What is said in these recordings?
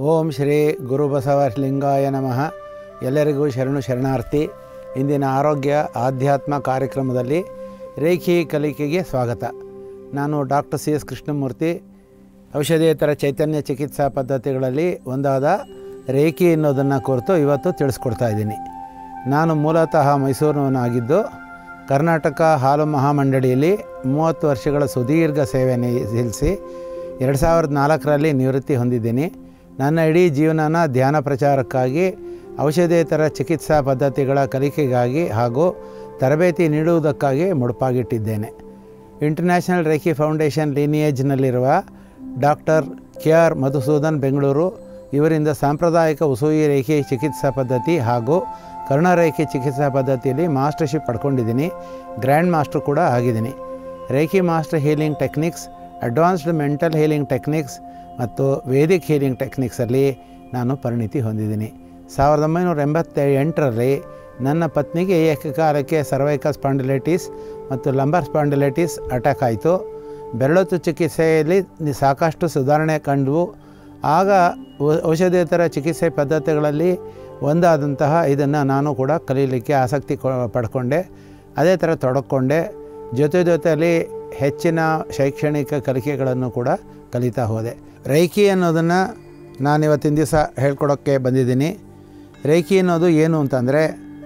ಓಂ ಶ್ರೀ ಗುರು ಬಸವಲಿಂಗಾಯ ನಮಃ ಎಲ್ಲರಿಗೂ ಶರಣು ಶರಣಾರ್ಥಿ ಇಂದಿನ ಆರೋಗ್ಯ ಆಧ್ಯಾತ್ಮ ಕಾರ್ಯಕ್ರಮದಲ್ಲಿ ರೇಖಿ ಕಲಿಕೆಗೆ ಸ್ವಾಗತ ನಾನು ಡಾಕ್ಟರ್ ಸಿ ಎಸ್ ಕೃಷ್ಣಮೂರ್ತಿ ಔಷಧೇತರ ಚೈತನ್ಯ ಚಿಕಿತ್ಸಾ ಪದ್ಧತಿಗಳಲ್ಲಿ ಒಂದಾದ ರೇಖಿ ಅನ್ನೋದನ್ನು ಕುರಿತು ಇವತ್ತು ತಿಳಿಸ್ಕೊಡ್ತಾ ಇದ್ದೀನಿ ನಾನು ಮೂಲತಃ ಮೈಸೂರಿನವನಾಗಿದ್ದು ಕರ್ನಾಟಕ ಹಾಲು ಮಹಾಮಂಡಳಿಯಲ್ಲಿ ಮೂವತ್ತು ವರ್ಷಗಳ ಸುದೀರ್ಘ ಸೇವೆ ನಿಲ್ಲಿಸಿ ಎರಡು ಸಾವಿರದ ನಾಲ್ಕರಲ್ಲಿ ನಿವೃತ್ತಿ ಹೊಂದಿದ್ದೀನಿ ನನ್ನ ಇಡೀ ಜೀವನನ ಧ್ಯಾನ ಪ್ರಚಾರಕ್ಕಾಗಿ ಔಷಧೇತರ ಚಿಕಿತ್ಸಾ ಪದ್ಧತಿಗಳ ಕಲಿಕೆಗಾಗಿ ಹಾಗೂ ತರಬೇತಿ ನೀಡುವುದಕ್ಕಾಗಿ ಮುಡುಪಾಗಿಟ್ಟಿದ್ದೇನೆ ಇಂಟರ್ನ್ಯಾಷನಲ್ ರೇಖಿ ಫೌಂಡೇಶನ್ ಲೀನಿಯೇಜ್ನಲ್ಲಿರುವ doctor K R Madhusudan Bengaluru ಇವರಿಂದ ಸಾಂಪ್ರದಾಯಿಕ ಉಸೂಯಿ ರೇಖೆ ಚಿಕಿತ್ಸಾ ಪದ್ಧತಿ ಹಾಗೂ ಕರುಣರೇಖೆ ಚಿಕಿತ್ಸಾ ಪದ್ಧತಿಯಲ್ಲಿ ಮಾಸ್ಟರ್ಶಿಪ್ ಪಡ್ಕೊಂಡಿದ್ದೀನಿ ಗ್ರ್ಯಾಂಡ್ ಮಾಸ್ಟರ್ ಕೂಡ ಆಗಿದ್ದೀನಿ reiki master healing techniques advanced mental healing techniques ಮತ್ತು ವೇದಿಕ್ ಹೀಲಿಂಗ್ ಟೆಕ್ನಿಕ್ಸಲ್ಲಿ ನಾನು ಪರಿಣಿತಿ ಹೊಂದಿದ್ದೀನಿ ಸಾವಿರದ ಒಂಬೈನೂರ ಎಂಬತ್ತ ಎಂಟರಲ್ಲಿ ನನ್ನ ಪತ್ನಿಗೆ ಏಕಕಾಲಕ್ಕೆ ಸರ್ವೈಕಲ್ ಸ್ಪಾಂಡಿಲೈಟಿಸ್ ಮತ್ತು ಲಂಬರ್ ಸ್ಪಾಂಡಿಲೈಟಿಸ್ ಅಟ್ಯಾಕ್ ಆಯಿತು ಬೆರಳೊತ್ತು ಚಿಕಿತ್ಸೆಯಲ್ಲಿ ನಿ- ಸಾಕಷ್ಟು ಸುಧಾರಣೆ ಕಂಡವು ಆಗ ಔ- ಔಷಧೇತರ ಚಿಕಿತ್ಸೆ ಪದ್ಧತಿಗಳಲ್ಲಿ ಒಂದಾದಂತಹ ಇದನ್ನು ನಾನು ಕೂಡ ಕಲೀಲಿಕ್ಕೆ ಆಸಕ್ತಿ ಕೊ- ಪಡ್ಕೊಂಡೆ ಅದೇ ಥರ ತೊಡಕೊಂಡೆ ಜೊತೆ ಜೊತೆಯಲ್ಲಿ ಹೆಚ್ಚಿನ ಶೈಕ್ಷಣಿಕ ಕಲಿಕೆಗಳನ್ನು ಕೂಡ ಕಲಿತಾ ಹೋದೆ ರೈಕಿ ಅನ್ನೋದನ್ನು ನಾನು ಇವತ್ತಿನ ದಿವಸ ಹೇಳ್ಕೊಡೋಕ್ಕೆ ಬಂದಿದ್ದೀನಿ ರೇಖಿ ಅನ್ನೋದು ಏನು ಅಂತಂದರೆ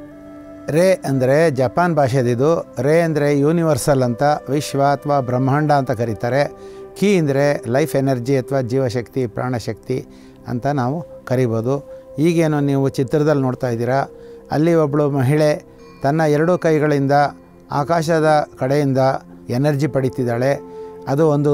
ರೇ ಅಂದರೆ ಜಪಾನ್ ಭಾಷೆದಿದು ರೇ ಅಂದರೆ ಯೂನಿವರ್ಸಲ್ ಅಂತ ವಿಶ್ವ ಅಥವಾ ಬ್ರಹ್ಮಾಂಡ ಅಂತ ಕರೀತಾರೆ ಕೀ ಅಂದರೆ ಲೈಫ್ ಎನರ್ಜಿ ಅಥವಾ ಜೀವಶಕ್ತಿ ಪ್ರಾಣಶಕ್ತಿ ಅಂತ ನಾವು ಕರಿಬೋದು ಈಗೇನು ನೀವು ಚಿತ್ರದಲ್ಲಿ ನೋಡ್ತಾ ಇದ್ದೀರಾ ಅಲ್ಲಿ ಒಬ್ಬಳು ಮಹಿಳೆ ತನ್ನ ಎರಡೂ ಕೈಗಳಿಂದ ಆಕಾಶದ ಕಡೆಯಿಂದ ಎನರ್ಜಿ ಪಡಿತಿದ್ದಾಳೆ ಅದು ಒಂದು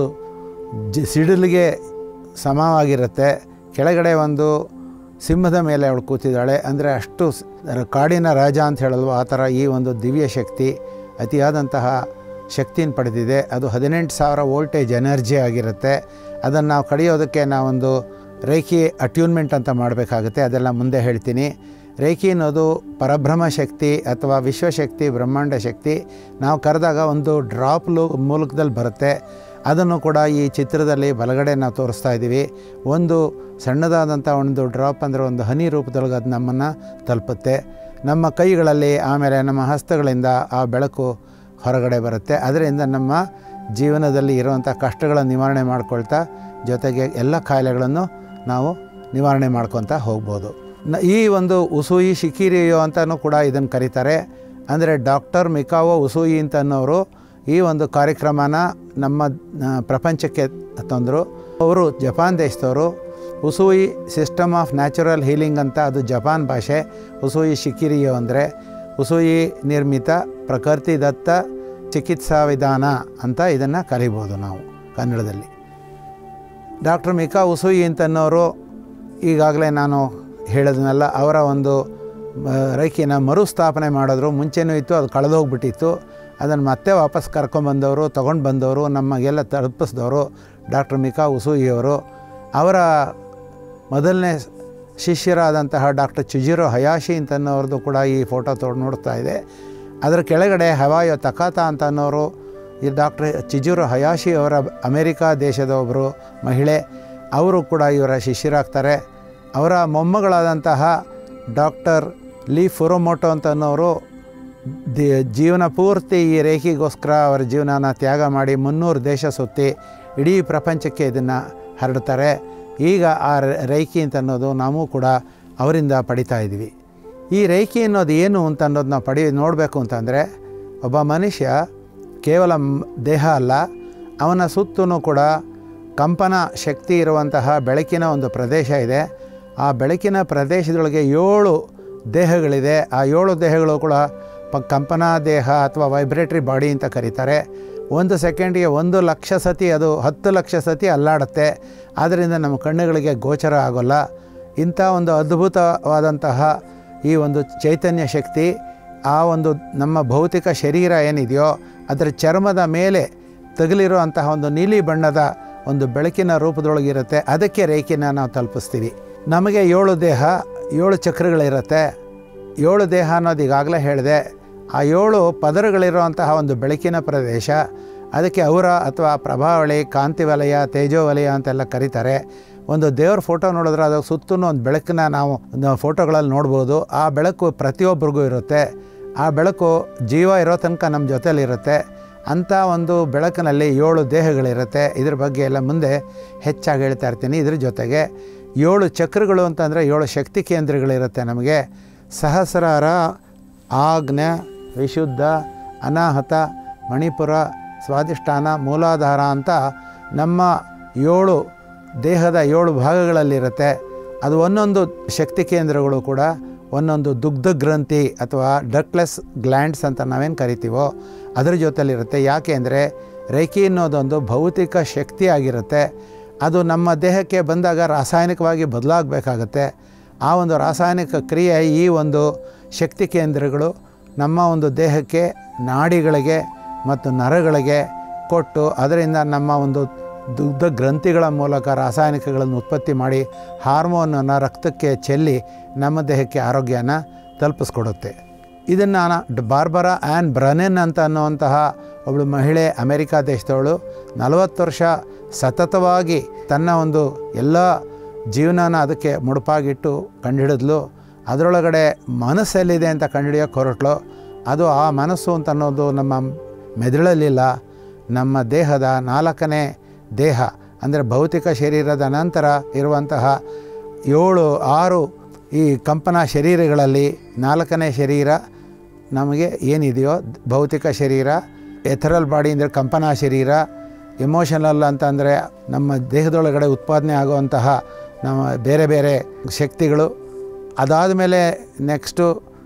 ಜ ಸಿಡಿಲಿಗೆ ಸಮವಾಗಿರುತ್ತೆ ಕೆಳಗಡೆ ಒಂದು ಸಿಂಹದ ಮೇಲೆ ಅವಳು ಕೂತಿದ್ದಾಳೆ ಅಂದರೆ ಅಷ್ಟು ಸ್- ಕಾಡಿನ ರಾಜ ಅಂತ ಹೇಳಲ್ವ ಆ ಥರ ಈ ಒಂದು ದಿವ್ಯ ಶಕ್ತಿ ಅತಿಯಾದಂತಹ ಶಕ್ತಿನ ಪಡೆದಿದೆ ಅದು ಹದಿನೆಂಟು ಸಾವಿರ ವೋಲ್ಟೇಜ್ ಎನರ್ಜಿ ಆಗಿರುತ್ತೆ ಅದನ್ನು ನಾವು ಕಡಿಯೋದಕ್ಕೆ ನಾವೊಂದು ರೇಖಿ ಅಟ್ಯೂನ್ಮೆಂಟ್ ಅಂತ ಮಾಡಬೇಕಾಗುತ್ತೆ ಅದೆಲ್ಲ ಮುಂದೆ ಹೇಳ್ತೀನಿ ರೇಖಿ ಅನ್ನೋದು ಪರಬ್ರಹ್ಮ ಶಕ್ತಿ ಅಥವಾ ವಿಶ್ವಶಕ್ತಿ ಬ್ರಹ್ಮಾಂಡ ಶಕ್ತಿ ನಾವು ಕರೆದಾಗ ಒಂದು ಡ್ರಾಪ್ ಲೂ ಮೂಲಕದಲ್ಲಿ ಬರುತ್ತೆ ಅದನ್ನು ಕೂಡ ಈ ಚಿತ್ರದಲ್ಲಿ ಬಲಗಡೆ ನಾವು ತೋರಿಸ್ತಾ ಇದ್ದೀವಿ ಒಂದು ಸಣ್ಣದಾದಂಥ ಒಂದು ಡ್ರಾಪ್ ಅಂದರೆ ಒಂದು ಹನಿ ರೂಪದೊಳಗೆ ಅದು ನಮ್ಮನ್ನು ತಲುಪುತ್ತೆ ನಮ್ಮ ಕೈಗಳಲ್ಲಿ ಆಮೇಲೆ ನಮ್ಮ ಹಸ್ತಗಳಿಂದ ಆ ಬೆಳಕು ಹೊರಗಡೆ ಬರುತ್ತೆ ಅದರಿಂದ ನಮ್ಮ ಜೀವನದಲ್ಲಿ ಇರುವಂಥ ಕಷ್ಟಗಳ ನಿವಾರಣೆ ಮಾಡ್ಕೊಳ್ತಾ ಜೊತೆಗೆ ಎಲ್ಲ ಕಾಯಿಲೆಗಳನ್ನು ನಾವು ನಿವಾರಣೆ ಮಾಡ್ಕೊತಾ ಹೋಗ್ಬೋದು ನ- ಈ ಒಂದು ಉಸೂಯಿ ಶಿಕಿರಿಯೋ ಅಂತಲೂ ಕೂಡ ಇದನ್ನು ಕರೀತಾರೆ ಅಂದರೆ ಡಾಕ್ಟರ್ ಮಿಕಾವೋ ಉಸೂಯಿ ಅಂತ ಅನ್ನೋರು ಈ ಒಂದು ಕಾರ್ಯಕ್ರಮನ ನಮ್ಮ ಆ, ಪ್ರಪಂಚಕ್ಕೆ ತಂದರು ಅವರು ಜಪಾನ್ ದೇಶದವರು Usui system of natural healing ಅಂತ ಅದು ಜಪಾನ್ ಭಾಷೆ ಉಸೂಯಿ ಶಿಕಿರಿಯೋ ಅಂದರೆ ಉಸೂಯಿ ನಿರ್ಮಿತ ಪ್ರಕೃತಿ ದತ್ತ ಚಿಕಿತ್ಸಾ ವಿಧಾನ ಅಂತ ಇದನ್ನು ಕರಿಬೋದು ನಾವು ಕನ್ನಡದಲ್ಲಿ ಡಾಕ್ಟರ್ ಮಿಕಾ ಉಸೂಯಿ ಅಂತನ್ನೋರು ಈಗಾಗಲೇ ನಾನು ಹೇಳಿದ್ನಲ್ಲ ಅವರ ಒಂದು ಆ, ರೇಖಿನ ಮರುಸ್ಥಾಪನೆ ಮಾಡಿದ್ರು ಮುಂಚೆನೂ ಇತ್ತು ಅದು ಕಳೆದೋಗ್ಬಿಟ್ಟಿತ್ತು ಅದನ್ನು ಮತ್ತೆ ವಾಪಸ್ ಕರ್ಕೊಂಬಂದವರು ತೊಗೊಂಡು ಬಂದವರು ನಮಗೆಲ್ಲ ತಲುಪಿಸಿದವರು ಡಾಕ್ಟರ್ ಮಿಕಾ ಉಸೂಯಿಯವರು ಅವರ ಮೊದಲನೇ ಶಿಷ್ಯರಾದಂತಹ ಡಾಕ್ಟರ್ ಚುಜಿರೋ ಹಯಾಶಿ ಅಂತನ್ನೋರ್ದು ಕೂಡ ಈ ಫೋಟೋ ತೋಡ್ ನೋಡ್ತಾ ಇದೆ ಅದರ ಕೆಳಗಡೆ ಹವಾಯೋ ತಕಾತ ಅಂತ ಅನ್ನೋರು ಈ ಡಾಕ್ಟರ್ ಚಿಜುರೋ ಹಯಾಶಿ ಅವರ ಅಮೇರಿಕಾ ದೇಶದ ಒಬ್ಬರು ಮಹಿಳೆ ಅವರು ಕೂಡ ಇವರ ಶಿಷ್ಯರಾಗ್ತಾರೆ ಅವರ ಮೊಮ್ಮಗಳಾದಂತಹ ಡಾಕ್ಟರ್ ಲೀ ಫುರೋಮೋಟೋ ಅಂತ ಅನ್ನೋರು ದಿ ಜೀವನ ಪೂರ್ತಿ ಈ ರೇಖಿಗೋಸ್ಕರ ಅವರ ಜೀವನನ ತ್ಯಾಗ ಮಾಡಿ ಮುನ್ನೂರು ದೇಶ ಸುತ್ತಿ ಇಡೀ ಪ್ರಪಂಚಕ್ಕೆ ಇದನ್ನು ಹರಡ್ತಾರೆ ಈಗ ಆ ರ- ರೈಕಿ ಅಂತ ಅನ್ನೋದು ನಾವು ಕೂಡ ಅವರಿಂದ ಪಡಿತಾ ಇದ್ದೀವಿ ಈ ರೇಖಿ ಅನ್ನೋದು ಏನು ಅಂತ ಅನ್ನೋದು ನಾವು ಪಡಿ ನೋಡಬೇಕು ಅಂತಂದರೆ ಒಬ್ಬ ಮನುಷ್ಯ ಕೇವಲ ಮ್- ದೇಹ ಅಲ್ಲ ಅವನ ಸುತ್ತಲೂ ಕೂಡ ಕಂಪನ ಶಕ್ತಿ ಇರುವಂತಹ ಬೆಳಕಿನ ಒಂದು ಪ್ರದೇಶ ಇದೆ ಆ ಬೆಳಕಿನ ಪ್ರದೇಶದೊಳಗೆ ಏಳು ದೇಹಗಳಿದೆ ಆ ಏಳು ದೇಹಗಳು ಕೂಡ ಪ ಕಂಪನಾ ದೇಹ ಅಥವಾ ವೈಬ್ರೇಟ್ರಿ ಬಾಡಿ ಅಂತ ಕರೀತಾರೆ ಒಂದು ಸೆಕೆಂಡಿಗೆ ಒಂದು ಲಕ್ಷ ಸತಿ ಅದು ಹತ್ತು ಲಕ್ಷ ಸತಿ ಅಲ್ಲಾಡುತ್ತೆ ಆದ್ದರಿಂದ ನಮ್ಮ ಕಣ್ಣುಗಳಿಗೆ ಗೋಚರ ಆಗೋಲ್ಲ ಇಂಥ ಒಂದು ಅದ್ಭುತವಾದಂತಹ ಈ ಒಂದು ಚೈತನ್ಯ ಶಕ್ತಿ ಆ ಒಂದು ನಮ್ಮ ಭೌತಿಕ ಶರೀರ ಏನಿದೆಯೋ ಅದರ ಚರ್ಮದ ಮೇಲೆ ತಗುಲಿರುವಂತಹ ಒಂದು ನೀಲಿ ಬಣ್ಣದ ಒಂದು ಬೆಳಕಿನ ರೂಪದೊಳಗಿರುತ್ತೆ ಅದಕ್ಕೆ ರೇಖಿನ ನಾವು ತಲುಪಿಸ್ತೀವಿ ನಮಗೆ ಏಳು ದೇಹ ಏಳು ಚಕ್ರಗಳಿರುತ್ತೆ ಏಳು ದೇಹ ಅನ್ನೋದು ಈಗಾಗಲೇ ಹೇಳಿದೆ ಆ ಏಳು ಪದರಗಳಿರುವಂತಹ ಒಂದು ಬೆಳಕಿನ ಪ್ರದೇಶ ಅದಕ್ಕೆ ಔರ ಅಥವಾ ಪ್ರಭಾವಳಿ ಕಾಂತಿ ವಲಯ ತೇಜೋ ವಲಯ ಅಂತೆಲ್ಲ ಕರೀತಾರೆ ಒಂದು ದೇವ್ರ ಫೋಟೋ ನೋಡಿದ್ರೆ ಅದು ಸುತ್ತೂ ಒಂದು ಬೆಳಕನ್ನ ನಾವು ಒಂದು ಫೋಟೋಗಳಲ್ಲಿ ನೋಡ್ಬೋದು ಆ ಬೆಳಕು ಪ್ರತಿಯೊಬ್ಬರಿಗೂ ಇರುತ್ತೆ ಆ ಬೆಳಕು ಜೀವ ಇರೋ ತನಕ ನಮ್ಮ ಜೊತೆಲಿರುತ್ತೆ ಅಂಥ ಒಂದು ಬೆಳಕಿನಲ್ಲಿ ಏಳು ದೇಹಗಳಿರುತ್ತೆ ಇದ್ರ ಬಗ್ಗೆ ಎಲ್ಲ ಮುಂದೆ ಹೆಚ್ಚಾಗಿ ಹೇಳ್ತಾ ಇರ್ತೀನಿ ಇದ್ರ ಜೊತೆಗೆ ಏಳು ಚಕ್ರಗಳು ಅಂತಂದರೆ ಏಳು ಶಕ್ತಿ ಕೇಂದ್ರಗಳಿರುತ್ತೆ ನಮಗೆ ಸಹಸ್ರಾರ ಆಜ್ಞ ವಿಶುದ್ಧ ಅನಾಹತ ಮಣಿಪುರ ಸ್ವಾದಿಷ್ಠಾನ ಮೂಲಾಧಾರ ಅಂತ ನಮ್ಮ ಏಳು ದೇಹದ ಏಳು ಭಾಗಗಳಲ್ಲಿರುತ್ತೆ ಅದು ಒಂದೊಂದು ಶಕ್ತಿ ಕೇಂದ್ರಗಳು ಕೂಡ ಒಂದೊಂದು ದುಗ್ಧ ಗ್ರಂಥಿ ಅಥವಾ ಡಕ್ಲೆಸ್ ಗ್ಲ್ಯಾಂಡ್ಸ್ ಅಂತ ನಾವೇನು ಕರಿತೀವೋ ಅದರ ಜೊತೆಲಿರುತ್ತೆ ಯಾಕೆ ಅಂದರೆ ರೇಖಿ ಅನ್ನೋದೊಂದು ಭೌತಿಕ ಶಕ್ತಿ ಆಗಿರುತ್ತೆ ಅದು ನಮ್ಮ ದೇಹಕ್ಕೆ ಬಂದಾಗ ರಾಸಾಯನಿಕವಾಗಿ ಬದಲಾಗಬೇಕಾಗತ್ತೆ ಆ ಒಂದು ರಾಸಾಯನಿಕ ಕ್ರಿಯೆ ಈ ಒಂದು ಶಕ್ತಿ ಕೇಂದ್ರಗಳು ನಮ್ಮ ಒಂದು ದೇಹಕ್ಕೆ ನಾಡಿಗಳಿಗೆ ಮತ್ತು ನರಗಳಿಗೆ ಕೊಟ್ಟು ಅದರಿಂದ ನಮ್ಮ ಒಂದು ದುಗ್ಧ ಗ್ರಂಥಿಗಳ ಮೂಲಕ ರಾಸಾಯನಿಕಗಳನ್ನು ಉತ್ಪತ್ತಿ ಮಾಡಿ ಹಾರ್ಮೋನನ್ನು ರಕ್ತಕ್ಕೆ ಚೆಲ್ಲಿ ನಮ್ಮ ದೇಹಕ್ಕೆ ಆರೋಗ್ಯನ ತಲುಪಿಸ್ಕೊಡುತ್ತೆ ಇದನ್ನು ಬಾರ್ಬರಾ ಆ್ಯನ್ ಬ್ರನೆನ್ ಅಂತ ಅನ್ನುವಂತಹ ಒಬ್ಬಳು ಮಹಿಳೆ ಅಮೆರಿಕ ದೇಶದವಳು ನಲವತ್ತು ವರ್ಷ ಸತತವಾಗಿ ತನ್ನ ಒಂದು ಎಲ್ಲ ಜೀವನನ ಅದಕ್ಕೆ ಮುಡುಪಾಗಿಟ್ಟು ಕಂಡುಹಿಡಿದ್ಲು ಅದರೊಳಗಡೆ ಮನಸ್ಸೆಲ್ಲಿದೆ ಅಂತ ಕಂಡುಹಿಡಿಯೋಕೆ ಹೊರಟ್ಲು ಅದು ಆ ಮನಸ್ಸು ಅಂತ ಅನ್ನೋದು ನಮ್ಮ ಮೆದುಳಲ್ಲಿಲ್ಲ ನಮ್ಮ ದೇಹದ ನಾಲ್ಕನೇ ದೇಹ ಅಂದರೆ ಭೌತಿಕ ಶರೀರದ ನಂತರ ಇರುವಂತಹ ಏಳು ಆರು ಈ ಕಂಪನ ಶರೀರಗಳಲ್ಲಿ ನಾಲ್ಕನೇ ಶರೀರ ನಮಗೆ ಏನಿದೆಯೋ ಭೌತಿಕ ಶರೀರ ಎಥರಲ್ ಬಾಡಿ ಅಂದರೆ ಕಂಪನ ಶರೀರ ಎಮೋಷನಲ್ ಅಂತಂದರೆ ನಮ್ಮ ದೇಹದೊಳಗಡೆ ಉತ್ಪಾದನೆ ಆಗುವಂತಹ ನಮ್ಮ ಬೇರೆ ಬೇರೆ ಶಕ್ತಿಗಳು ಅದಾದ ಮೇಲೆ ನೆಕ್ಸ್ಟು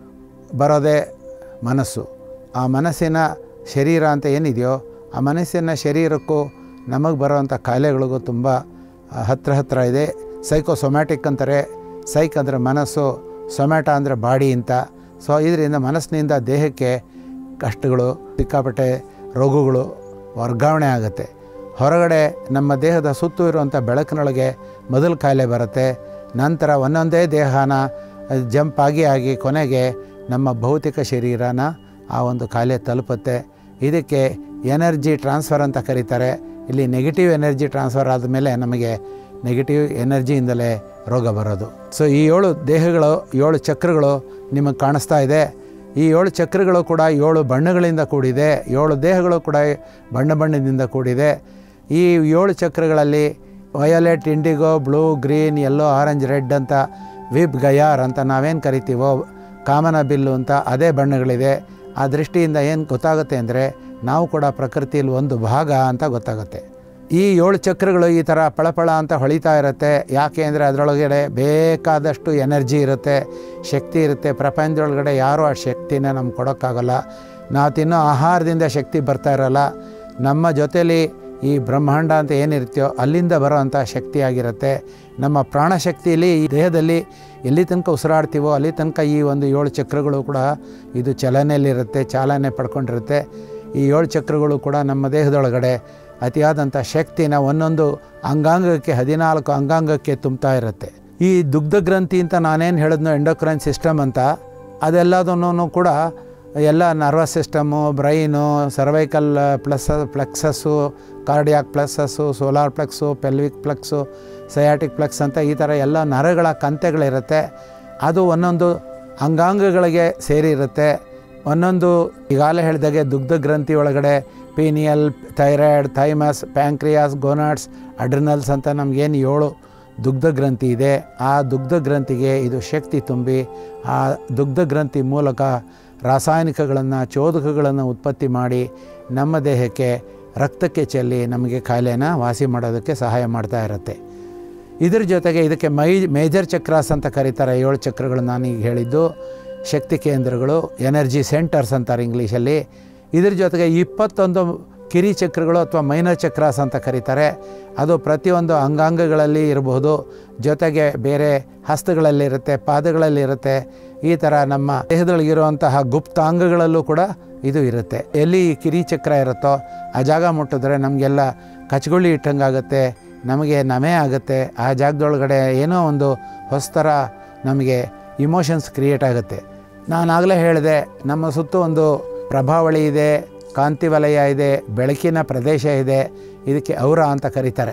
ಬರೋದೇ ಮನಸ್ಸು ಆ ಮನಸ್ಸಿನ ಶರೀರ ಅಂತ ಏನಿದೆಯೋ ಆ ಮನಸ್ಸಿನ ಶರೀರಕ್ಕೂ ನಮಗೆ ಬರೋವಂಥ ಕಾಯಿಲೆಗಳಿಗೂ ತುಂಬ ಹತ್ತಿರ ಹತ್ತಿರ ಇದೆ ಸೈಕೋಸೊಮ್ಯಾಟಿಕ್ ಅಂತಾರೆ ಸೈಕ್ ಅಂದರೆ ಮನಸ್ಸು ಸೊಮ್ಯಾಟ ಅಂದರೆ ಬಾಡಿ ಅಂತ ಸೊ ಇದರಿಂದ ಮನಸ್ಸಿನಿಂದ ದೇಹಕ್ಕೆ ಕಷ್ಟಗಳು ಸಿಕ್ಕಾಪಟ್ಟೆ ರೋಗಗಳು ವರ್ಗಾವಣೆ ಆಗುತ್ತೆ ಹೊರಗಡೆ ನಮ್ಮ ದೇಹದ ಸುತ್ತು ಇರುವಂಥ ಬೆಳಕಿನೊಳಗೆ ಮೊದಲು ಕಾಯಿಲೆ ಬರುತ್ತೆ ನಂತರ ಒಂದೊಂದೇ ದೇಹನ ಜಂಪ್ ಆಗಿ ಆಗಿ ಕೊನೆಗೆ ನಮ್ಮ ಭೌತಿಕ ಶರೀರನ ಆ ಒಂದು ಕಾಯಿಲೆ ತಲುಪುತ್ತೆ ಇದಕ್ಕೆ ಎನರ್ಜಿ ಟ್ರಾನ್ಸ್ಫರ್ ಅಂತ ಕರೀತಾರೆ ಇಲ್ಲಿ ನೆಗೆಟಿವ್ ಎನರ್ಜಿ ಟ್ರಾನ್ಸ್ಫರ್ ಆದಮೇಲೆ ನಮಗೆ ನೆಗೆಟಿವ್ ಎನರ್ಜಿಯಿಂದಲೇ ರೋಗ ಬರೋದು ಸೊ ಈ ಏಳು ದೇಹಗಳು ಏಳು ಚಕ್ರಗಳು ನಿಮಗೆ ಕಾಣಿಸ್ತಾ ಇದೆ ಈ ಏಳು ಚಕ್ರಗಳು ಕೂಡ ಏಳು ಬಣ್ಣಗಳಿಂದ ಕೂಡಿದೆ ಏಳು ದೇಹಗಳು ಕೂಡ ಬಣ್ಣ ಬಣ್ಣದಿಂದ ಕೂಡಿದೆ ಈ ಏಳು ಚಕ್ರಗಳಲ್ಲಿ violet indigo blue green yellow orange red ಅಂತ ವಿಬ್ ಗಯಾರ್ ಅಂತ ನಾವೇನು ಕರಿತೀವೋ ಕಾಮನ ಬಿಲ್ಲು ಅಂತ ಅದೇ ಬಣ್ಣಗಳಿದೆ ಆ ದೃಷ್ಟಿಯಿಂದ ಏನು ಗೊತ್ತಾಗುತ್ತೆ ಅಂದರೆ ನಾವು ಕೂಡ ಪ್ರಕೃತಿಯಲ್ಲಿ ಒಂದು ಭಾಗ ಅಂತ ಗೊತ್ತಾಗುತ್ತೆ ಈ ಏಳು ಚಕ್ರಗಳು ಈ ಥರ ಪಳಪಳ ಅಂತ ಹೊಳಿತಾ ಇರುತ್ತೆ ಯಾಕೆ ಅಂದರೆ ಅದರೊಳಗಡೆ ಬೇಕಾದಷ್ಟು ಎನರ್ಜಿ ಇರುತ್ತೆ ಶಕ್ತಿ ಇರುತ್ತೆ ಪ್ರಪಂಚದೊಳಗಡೆ ಯಾರೂ ಆ ಶಕ್ತಿನ ನಮ್ಗೆ ಕೊಡೋಕ್ಕಾಗಲ್ಲ ನಾವು ತಿನ್ನೋ ಆಹಾರದಿಂದ ಶಕ್ತಿ ಬರ್ತಾ ಇರೋಲ್ಲ ನಮ್ಮ ಜೊತೇಲಿ ಈ ಬ್ರಹ್ಮಾಂಡ ಅಂತ ಏನಿರುತ್ತೆಯೋ ಅಲ್ಲಿಂದ ಬರೋವಂಥ ಶಕ್ತಿಯಾಗಿರುತ್ತೆ ನಮ್ಮ ಪ್ರಾಣಶಕ್ತಿಯಲ್ಲಿ ಈ ದೇಹದಲ್ಲಿ ಎಲ್ಲಿ ತನಕ ಉಸಿರಾಡ್ತೀವೋ ಅಲ್ಲಿ ತನಕ ಈ ಒಂದು ಏಳು ಚಕ್ರಗಳು ಕೂಡ ಇದು ಚಲನೆಯಲ್ಲಿರುತ್ತೆ ಚಾಲನೆ ಪಡ್ಕೊಂಡಿರುತ್ತೆ ಈ ಏಳು ಚಕ್ರಗಳು ಕೂಡ ನಮ್ಮ ದೇಹದೊಳಗಡೆ ಅತಿಯಾದಂಥ ಶಕ್ತಿನ ಒಂದೊಂದು ಅಂಗಾಂಗಕ್ಕೆ ಹದಿನಾಲ್ಕು ಅಂಗಾಂಗಕ್ಕೆ ತುಂಬ್ತಾ ಇರುತ್ತೆ ಈ ದುಗ್ಧ ಗ್ರಂಥಿ ಅಂತ ನಾನೇನು ಹೇಳಿದ್ನೋ ಎಂಡೋಕ್ರೈನ್ ಸಿಸ್ಟಮ್ ಅಂತ ಅದೆಲ್ಲದನ್ನು ಕೂಡ ಎಲ್ಲ nervous system brain cervical plus plexus cardiac plexus solar plexus pelvic plexus sciatic plexus ಅಂತ ಈ ಥರ ಎಲ್ಲ ನರಗಳ ಕಂತೆಗಳಿರುತ್ತೆ ಅದು ಒಂದೊಂದು ಅಂಗಾಂಗಗಳಿಗೆ ಸೇರಿರುತ್ತೆ ಒಂದೊಂದು ಈಗಾಗಲೇ ಹೇಳಿದಾಗೆ ದುಗ್ಧ ಗ್ರಂಥಿ ಒಳಗಡೆ pineal thyroid thymus pancreas gonads adrenals ಅಂತ ನಮಗೇನು ಏಳು ದುಗ್ಧ ಗ್ರಂಥಿ ಇದೆ ಆ ದುಗ್ಧ ಗ್ರಂಥಿಗೆ ಇದು ಶಕ್ತಿ ತುಂಬಿ ಆ ದುಗ್ಧ ಗ್ರಂಥಿ ಮೂಲಕ ರಾಸಾಯನಿಕಗಳನ್ನು ಚೋದಕಗಳನ್ನು ಉತ್ಪತ್ತಿ ಮಾಡಿ ನಮ್ಮ ದೇಹಕ್ಕೆ ರಕ್ತಕ್ಕೆ ಚೆಲ್ಲಿ ನಮಗೆ ಕಾಯಿಲೆನ ವಾಸಿ ಮಾಡೋದಕ್ಕೆ ಸಹಾಯ ಮಾಡ್ತಾ ಇರುತ್ತೆ ಇದ್ರ ಜೊತೆಗೆ ಇದಕ್ಕೆ ಮೈ ಮೇಜರ್ ಚಕ್ರಾಸ್ ಅಂತ ಕರೀತಾರೆ ಏಳು ಚಕ್ರಗಳು ನಾನೀಗ ಹೇಳಿದ್ದು ಶಕ್ತಿ ಕೇಂದ್ರಗಳು ಎನರ್ಜಿ ಸೆಂಟರ್ಸ್ ಅಂತಾರೆ ಇಂಗ್ಲೀಷಲ್ಲಿ ಇದ್ರ ಜೊತೆಗೆ ಇಪ್ಪತ್ತೊಂದು ಕಿರಿ ಚಕ್ರಗಳು ಅಥವಾ ಮೈನರ್ ಚಕ್ರಾಸ್ ಅಂತ ಕರೀತಾರೆ ಅದು ಪ್ರತಿಯೊಂದು ಅಂಗಾಂಗಗಳಲ್ಲಿ ಇರಬಹುದು ಜೊತೆಗೆ ಬೇರೆ ಹಸ್ತಗಳಲ್ಲಿರುತ್ತೆ ಪಾದಗಳಲ್ಲಿರುತ್ತೆ ಈ ಥರ ನಮ್ಮ ದೇಹದೊಳಗಿರುವಂತಹ ಗುಪ್ತಾಂಗಗಳಲ್ಲೂ ಕೂಡ ಇದು ಇರುತ್ತೆ ಎಲ್ಲಿ ಈ ಕಿರಿ ಚಕ್ರ ಇರುತ್ತೋ ಆ ಜಾಗ ಮುಟ್ಟಿದ್ರೆ ನಮಗೆಲ್ಲ ಕಚ್ಗುಳ್ಳಿ ಇಟ್ಟಂಗಾಗುತ್ತೆ ನಮಗೆ ನಮೆ ಆಗುತ್ತೆ ಆ ಜಾಗದೊಳಗಡೆ ಏನೋ ಒಂದು ಹೊಸ್ತರ ನಮಗೆ ಇಮೋಷನ್ಸ್ ಕ್ರಿಯೇಟ್ ಆಗುತ್ತೆ ನಾನಾಗಲೇ ಹೇಳಿದೆ ನಮ್ಮ ಸುತ್ತ ಒಂದು ಪ್ರಭಾವಳಿ ಇದೆ ಕಾಂತಿ ವಲಯ ಇದೆ ಬೆಳಕಿನ ಪ್ರದೇಶ ಇದೆ ಇದಕ್ಕೆ ಔರ ಅಂತ ಕರೀತಾರೆ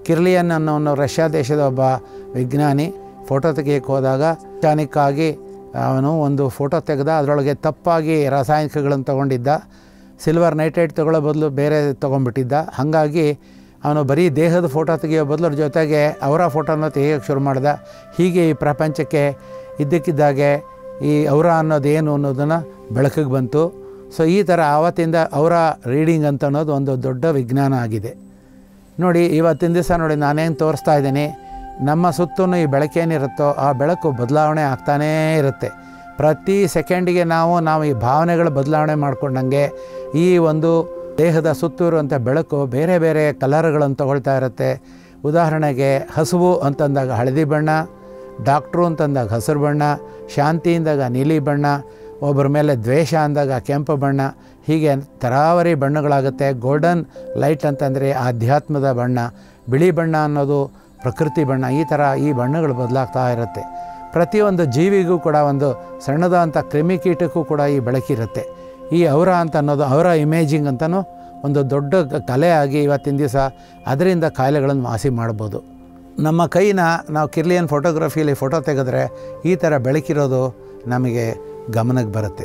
ಕಿರ್ಲಿಯನ್ ಅನ್ನೋ ರಷ್ಯಾ ದೇಶದ ಒಬ್ಬ ವಿಜ್ಞಾನಿ ಫೋಟೋ ತೆಗೆಯಕ್ಕೆ ಹೋದಾಗ ಚಾನಿಕ್ಕಾಗಿ ಅವನು ಒಂದು ಫೋಟೋ ತೆಗೆದ ಅದರೊಳಗೆ ತಪ್ಪಾಗಿ ರಾಸಾಯನಿಕಗಳನ್ನು ತೊಗೊಂಡಿದ್ದ ಸಿಲ್ವರ್ ನೈಟ್ರೇಟ್ ತೊಗೊಳ್ಳೋ ಬದಲು ಬೇರೆ ತೊಗೊಂಡ್ಬಿಟ್ಟಿದ್ದ ಹಾಗಾಗಿ ಅವನು ಬರೀ ದೇಹದ ಫೋಟೋ ತೆಗೆಯೋ ಬದಲು ಅದ್ರ ಜೊತೆಗೆ ಅವರ ಫೋಟೋನ ತೆಗಿಯೋಕ್ಕೆ ಶುರು ಮಾಡ್ದ ಹೀಗೆ ಈ ಪ್ರಪಂಚಕ್ಕೆ ಇದ್ದಕ್ಕಿದ್ದಾಗೆ ಈ ಅವರ ಅನ್ನೋದು ಏನು ಅನ್ನೋದನ್ನು ಬೆಳಕಿಗೆ ಬಂತು ಸೊ ಈ ಥರ ಆವತ್ತಿಂದ ಅವರ ರೀಡಿಂಗ್ ಅಂತ ಅನ್ನೋದು ಒಂದು ದೊಡ್ಡ ವಿಜ್ಞಾನ ಆಗಿದೆ ನೋಡಿ ಇವತ್ತಿನ ದಿವಸ ನೋಡಿ ನಾನೇನು ತೋರಿಸ್ತಾ ಇದ್ದೀನಿ ನಮ್ಮ ಸುತ್ತೂ ಈ ಬೆಳಕೇನಿರುತ್ತೋ ಆ ಬೆಳಕು ಬದಲಾವಣೆ ಆಗ್ತಾನೇ ಇರುತ್ತೆ ಪ್ರತಿ ಸೆಕೆಂಡಿಗೆ ನಾವು ನಾವು ಈ ಭಾವನೆಗಳ ಬದಲಾವಣೆ ಮಾಡ್ಕೊಂಡಂಗೆ ಈ ಒಂದು ದೇಹದ ಸುತ್ತು ಇರುವಂಥ ಬೆಳಕು ಬೇರೆ ಬೇರೆ ಕಲರ್ಗಳನ್ನು ತಗೊಳ್ತಾ ಇರುತ್ತೆ ಉದಾಹರಣೆಗೆ ಹಸುವು ಅಂತಂದಾಗ ಹಳದಿ ಬಣ್ಣ ಡಾಕ್ಟ್ರು ಅಂತಂದಾಗ ಹಸಿರು ಬಣ್ಣ ಶಾಂತಿ ಅಂದಾಗ ನೀಲಿ ಬಣ್ಣ ಒಬ್ಬರ ಮೇಲೆ ದ್ವೇಷ ಅಂದಾಗ ಕೆಂಪು ಬಣ್ಣ ಹೀಗೆ ತರಾವರಿ ಬಣ್ಣಗಳಾಗುತ್ತೆ ಗೋಲ್ಡನ್ ಲೈಟ್ ಅಂತಂದರೆ ಆಧ್ಯಾತ್ಮದ ಬಣ್ಣ ಬಿಳಿ ಬಣ್ಣ ಅನ್ನೋದು ಪ್ರಕೃತಿ ಬಣ್ಣ ಈ ಥರ ಈ ಬಣ್ಣಗಳು ಬದಲಾಗ್ತಾ ಇರುತ್ತೆ ಪ್ರತಿಯೊಂದು ಜೀವಿಗೂ ಕೂಡ ಒಂದು ಸಣ್ಣದಾದಂಥ ಕ್ರಿಮಿಕೀಟಕ್ಕೂ ಕೂಡ ಈ ಬೆಳಕಿರುತ್ತೆ ಈ ಅವರ ಅಂತ ಅನ್ನೋದು ಅವರ ಇಮೇಜಿಂಗ್ ಅಂತಲೂ ಒಂದು ದೊಡ್ಡ ಕ- ಕಲೆ ಆಗಿ ಇವತ್ತಿನ ದಿವಸ ಅದರಿಂದ ಕಾಯಿಲೆಗಳನ್ನು ವಾಸಿ ಮಾಡ್ಬೋದು ನಮ್ಮ ಕೈನ ನಾವು ಕಿರ್ಲಿಯನ್ ಫೋಟೋಗ್ರಫಿಯಲ್ಲಿ ಫೋಟೋ ತೆಗೆದ್ರೆ ಈ ಥರ ಬೆಳಕಿರೋದು ನಮಗೆ ಗಮನಕ್ಕೆ ಬರುತ್ತೆ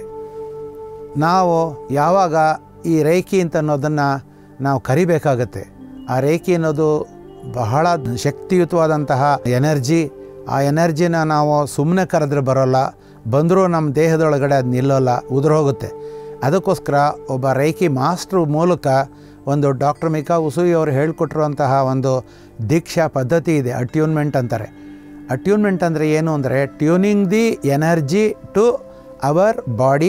ನಾವು ಯಾವಾಗ ಈ ರೇಖಿ ಅಂತ ಅನ್ನೋದನ್ನು ನಾವು ಕರಿಬೇಕಾಗತ್ತೆ ಆ ರೇಖಿ ಅನ್ನೋದು ಬಹಳ ಶಕ್ತಿಯುತವಾದಂತಹ ಎನರ್ಜಿ ಆ ಎನರ್ಜಿನ ನಾವು ಸುಮ್ಮನೆ ಕರೆದ್ರೆ ಬರೋಲ್ಲ ಬಂದರೂ ನಮ್ಮ ದೇಹದೊಳಗಡೆ ಅದು ನಿಲ್ಲೋಲ್ಲ ಉದುರೋಗುತ್ತೆ ಅದಕ್ಕೋಸ್ಕರ ಒಬ್ಬ ರೇಖಿ ಮಾಸ್ಟ್ರು ಮೂಲಕ ಒಂದು ಡಾಕ್ಟರ್ ಮಿಕಾ ಉಸುಯಿ ಅವರು ಹೇಳಿಕೊಟ್ಟಿರುವಂತಹ ಒಂದು ದೀಕ್ಷಾ ಪದ್ಧತಿ ಇದೆ ಅಟ್ಯೂನ್ಮೆಂಟ್ ಅಂತಾರೆ ಅಟ್ಯೂನ್ಮೆಂಟ್ ಅಂದರೆ ಏನು ಅಂದರೆ tuning the energy to our body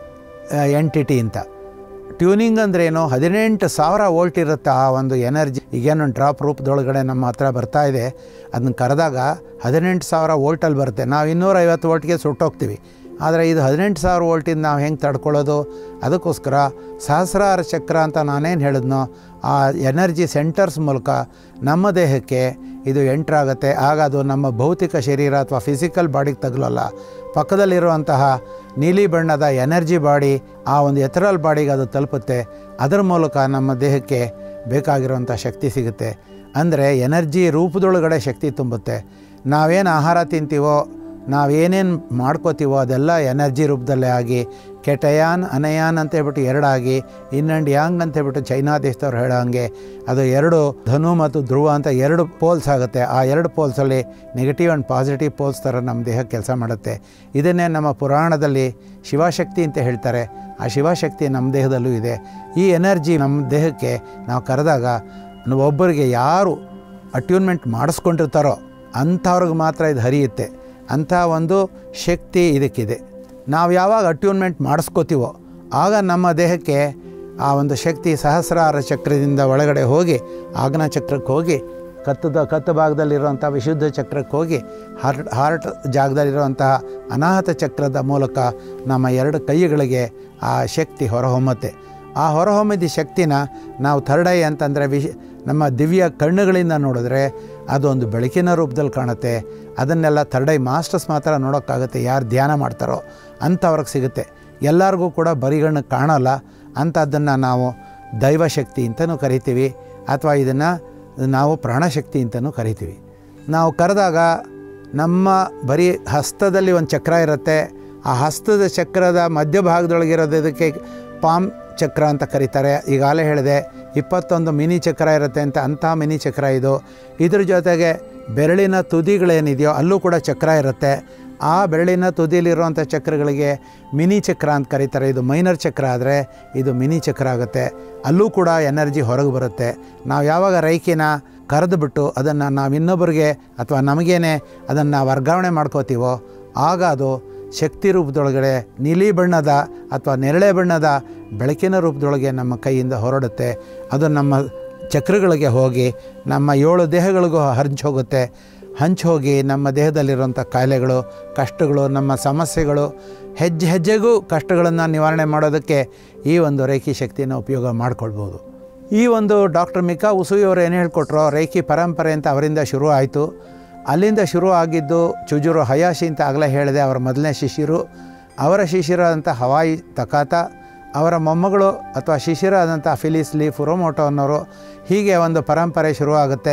entity ಅಂತ ಟ್ಯೂನಿಂಗ್ ಅಂದ್ರೆ ಏನು ಹದಿನೆಂಟು ಸಾವಿರ ವೋಲ್ಟ್ ಇರುತ್ತೆ ಆ ಒಂದು ಎನರ್ಜಿ ಈಗೇನು ಡ್ರಾಪ್ ರೂಪದೊಳಗಡೆ ನಮ್ಮ ಹತ್ರ ಬರ್ತಾ ಇದೆ ಅದನ್ನ ಕರೆದಾಗ ಹದಿನೆಂಟು ಸಾವಿರ ವೋಲ್ಟಲ್ಲಿ ಬರುತ್ತೆ ನಾವು ಇನ್ನೂರೈವತ್ತು ವೋಲ್ಟ್ಗೆ ಸುಟ್ಟೋಗ್ತೀವಿ ಆದರೆ ಇದು ಹದಿನೆಂಟು ಸಾವಿರ ವೋಲ್ಟಿಂದ ನಾವು ಹೆಂಗೆ ತಡ್ಕೊಳ್ಳೋದು ಅದಕ್ಕೋಸ್ಕರ ಸಹಸ್ರಾರ ಚಕ್ರ ಅಂತ ನಾನೇನು ಹೇಳಿದ್ನೋ ಆ ಎನರ್ಜಿ ಸೆಂಟರ್ಸ್ ಮೂಲಕ ನಮ್ಮ ದೇಹಕ್ಕೆ ಇದು ಎಂಟ್ರಾಗುತ್ತೆ ಆಗ ಅದು ನಮ್ಮ ಭೌತಿಕ ಶರೀರ ಅಥವಾ ಫಿಸಿಕಲ್ ಬಾಡಿಗೆ ತಗಲಲ್ಲ ಪಕ್ಕದಲ್ಲಿರುವಂತಹ ನೀಲಿ ಬಣ್ಣದ ಎನರ್ಜಿ ಬಾಡಿ ಆ ಒಂದು ಎಥರಲ್ ಬಾಡಿಗೆ ಅದು ತಲುಪುತ್ತೆ ಅದರ ಮೂಲಕ ನಮ್ಮ ದೇಹಕ್ಕೆ ಬೇಕಾಗಿರುವಂಥ ಶಕ್ತಿ ಸಿಗುತ್ತೆ ಅಂದರೆ ಎನರ್ಜಿ ರೂಪದೊಳಗಡೆ ಶಕ್ತಿ ತುಂಬುತ್ತೆ ನಾವೇನು ಆಹಾರ ತಿಂತೀವೋ ನಾವೇನೇನು ಮಾಡ್ಕೋತೀವೋ ಅದೆಲ್ಲ ಎನರ್ಜಿ ರೂಪದಲ್ಲೇ ಆಗಿ ಕೆಟಯಾನ್ ಅನಯಾನ್ ಅಂತ ಹೇಳ್ಬಿಟ್ಟು ಎರಡಾಗಿ ಇನ್ ಆ್ಯಂಡ್ ಯಾಂಗ್ ಅಂತ ಹೇಳ್ಬಿಟ್ಟು ಚೈನಾ ದೇಶದವ್ರು ಹೇಳೋ ಹಾಗೆ ಅದು ಎರಡು ಧನು ಮತ್ತು ಧ್ರುವ ಅಂತ ಎರಡು ಪೋಲ್ಸ್ ಆಗುತ್ತೆ ಆ ಎರಡು ಪೋಲ್ಸಲ್ಲಿ ನೆಗೆಟಿವ್ ಆ್ಯಂಡ್ ಪಾಸಿಟಿವ್ ಪೋಲ್ಸ್ ಥರ ನಮ್ಮ ದೇಹಕ್ಕೆ ಕೆಲಸ ಮಾಡುತ್ತೆ ಇದನ್ನೇ ನಮ್ಮ ಪುರಾಣದಲ್ಲಿ ಶಿವಶಕ್ತಿ ಅಂತ ಹೇಳ್ತಾರೆ ಆ ಶಿವಶಕ್ತಿ ನಮ್ಮ ದೇಹದಲ್ಲೂ ಇದೆ ಈ ಎನರ್ಜಿ ನಮ್ಮ ದೇಹಕ್ಕೆ ನಾವು ಕರೆದಾಗ ಒಬ್ಬರಿಗೆ ಯಾರು ಅಟ್ಯೂನ್ಮೆಂಟ್ ಮಾಡಿಸ್ಕೊಂಡಿರ್ತಾರೋ ಅಂಥವ್ರಿಗೆ ಮಾತ್ರ ಇದು ಹರಿಯುತ್ತೆ ಅಂಥ ಒಂದು ಶಕ್ತಿ ಇದಕ್ಕಿದೆ ನಾವು ಯಾವಾಗ ಅಟ್ಯೂನ್ಮೆಂಟ್ ಮಾಡಿಸ್ಕೋತೀವೋ ಆಗ ನಮ್ಮ ದೇಹಕ್ಕೆ ಆ ಒಂದು ಶಕ್ತಿ ಸಹಸ್ರಾರ ಚಕ್ರದಿಂದ ಒಳಗಡೆ ಹೋಗಿ ಆಗ್ನ ಚಕ್ರಕ್ಕೆ ಹೋಗಿ ಕತ್ತದ ಕತ್ತು ಭಾಗದಲ್ಲಿರುವಂಥ ವಿಶುದ್ಧ ಚಕ್ರಕ್ಕೆ ಹೋಗಿ ಹಾರ್ಟ್ ಹಾರ್ಟ್ ಜಾಗದಲ್ಲಿರುವಂತಹ ಅನಾಹತ ಚಕ್ರದ ಮೂಲಕ ನಮ್ಮ ಎರಡು ಕೈಗಳಿಗೆ ಆ ಶಕ್ತಿ ಹೊರಹೊಮ್ಮತ್ತೆ ಆ ಹೊರಹೊಮ್ಮಿದ ಶಕ್ತಿನ ನಾವು ಥರ್ಡ್ ಐ ಅಂತಂದರೆ ವಿಶ್ ನಮ್ಮ ದಿವ್ಯ ಕಣ್ಣುಗಳಿಂದ ನೋಡಿದ್ರೆ ಅದೊಂದು ಬೆಳಕಿನ ರೂಪದಲ್ಲಿ ಕಾಣುತ್ತೆ ಅದನ್ನೆಲ್ಲ ಥರ್ಡ್ ಐ ಮಾಸ್ಟರ್ಸ್ ಮಾತ್ರ ನೋಡೋಕ್ಕಾಗುತ್ತೆ ಯಾರು ಧ್ಯಾನ ಮಾಡ್ತಾರೋ ಅಂಥವ್ರಿಗೆ ಸಿಗುತ್ತೆ ಎಲ್ಲರಿಗೂ ಕೂಡ ಬರಿಗಣ್ಣು ಕಾಣೋಲ್ಲ ಅಂಥದ್ದನ್ನು ನಾವು ದೈವಶಕ್ತಿ ಅಂತಲೂ ಕರಿತೀವಿ ಅಥವಾ ಇದನ್ನು ನಾವು ಪ್ರಾಣಶಕ್ತಿ ಅಂತಲೂ ಕರಿತೀವಿ ನಾವು ಕರೆದಾಗ ನಮ್ಮ ಬರೀ ಹಸ್ತದಲ್ಲಿ ಒಂದು ಚಕ್ರ ಇರುತ್ತೆ ಆ ಹಸ್ತದ ಚಕ್ರದ ಮಧ್ಯಭಾಗದೊಳಗಿರೋದು ಇದಕ್ಕೆ ಪಾಮ್ ಚಕ್ರ ಅಂತ ಕರೀತಾರೆ ಈಗಾಗಲೇ ಹೇಳಿದೆ ಇಪ್ಪತ್ತೊಂದು ಮಿನಿ ಚಕ್ರ ಇರುತ್ತೆ ಅಂತ ಅಂಥ ಮಿನಿ ಚಕ್ರ ಇದು ಇದ್ರ ಜೊತೆಗೆ ಬೆರಳಿನ ತುದಿಗಳೇನಿದೆಯೋ ಅಲ್ಲೂ ಕೂಡ ಚಕ್ರ ಇರುತ್ತೆ ಆ ಬೆರಳಿನ ತುದಿಯಲ್ಲಿರುವಂಥ ಚಕ್ರಗಳಿಗೆ ಮಿನಿ ಚಕ್ರ ಅಂತ ಕರೀತಾರೆ ಇದು ಮೈನರ್ ಚಕ್ರ ಆದರೆ ಇದು ಮಿನಿ ಚಕ್ರ ಆಗುತ್ತೆ ಅಲ್ಲೂ ಕೂಡ ಎನರ್ಜಿ ಹೊರಗೆ ಬರುತ್ತೆ ನಾವು ಯಾವಾಗ ರೈಕಿನ ಕರೆದುಬಿಟ್ಟು ಅದನ್ನು ನಾವು ಇನ್ನೊಬ್ಬರಿಗೆ ಅಥವಾ ನಮಗೇನೆ ಅದನ್ನು ವರ್ಗಾವಣೆ ಮಾಡ್ಕೋತೀವೋ ಆಗ ಅದು ಶಕ್ತಿ ರೂಪದೊಳಗಡೆ ನೀಲಿ ಬಣ್ಣದ ಅಥವಾ ನೆರಳೆ ಬಣ್ಣದ ಬೆಳಕಿನ ರೂಪದೊಳಗೆ ನಮ್ಮ ಕೈಯಿಂದ ಹೊರಡುತ್ತೆ ಅದು ನಮ್ಮ ಚಕ್ರಗಳಿಗೆ ಹೋಗಿ ನಮ್ಮ ಏಳು ದೇಹಗಳಿಗೂ ಹಂಚು ಹೋಗುತ್ತೆ ಹಂಚು ಹೋಗಿ ನಮ್ಮ ದೇಹದಲ್ಲಿರುವಂಥ ಕಾಯಿಲೆಗಳು ಕಷ್ಟಗಳು ನಮ್ಮ ಸಮಸ್ಯೆಗಳು ಹೆಜ್ಜೆ ಹೆಜ್ಜೆಗೂ ಕಷ್ಟಗಳನ್ನು ನಿವಾರಣೆ ಮಾಡೋದಕ್ಕೆ ಈ ಒಂದು ರೇಖಿ ಶಕ್ತಿಯನ್ನು ಉಪಯೋಗ ಮಾಡ್ಕೊಳ್ಬೋದು ಈ ಒಂದು ಡಾಕ್ಟರ್ ಮಿಕಾ ಉಸುಯಿಯವರು ಏನು ಹೇಳ್ಕೊಟ್ರೋ ರೇಖಿ ಪರಂಪರೆ ಅಂತ ಅವರಿಂದ ಶುರು ಆಯಿತು ಅಲ್ಲಿಂದ ಶುರು ಆಗಿದ್ದು ಚುಜುರು ಹಯಾಶಿ ಅಂತ ಆಗಲೇ ಹೇಳಿದೆ ಅವರ ಮೊದಲನೇ ಶಿಷ್ಯರು ಅವರ ಶಿಷ್ಯರಾದಂಥ ಹವಾಯಿ ತಕಾತ ಅವರ ಮೊಮ್ಮಗಳು ಅಥವಾ ಶಿಷ್ಯರಾದಂಥ ಫಿಲಿಸ್ ಲೀ ಫುರೋಮೋಟೋ ಅನ್ನೋರು ಹೀಗೆ ಒಂದು ಪರಂಪರೆ ಶುರುವಾಗುತ್ತೆ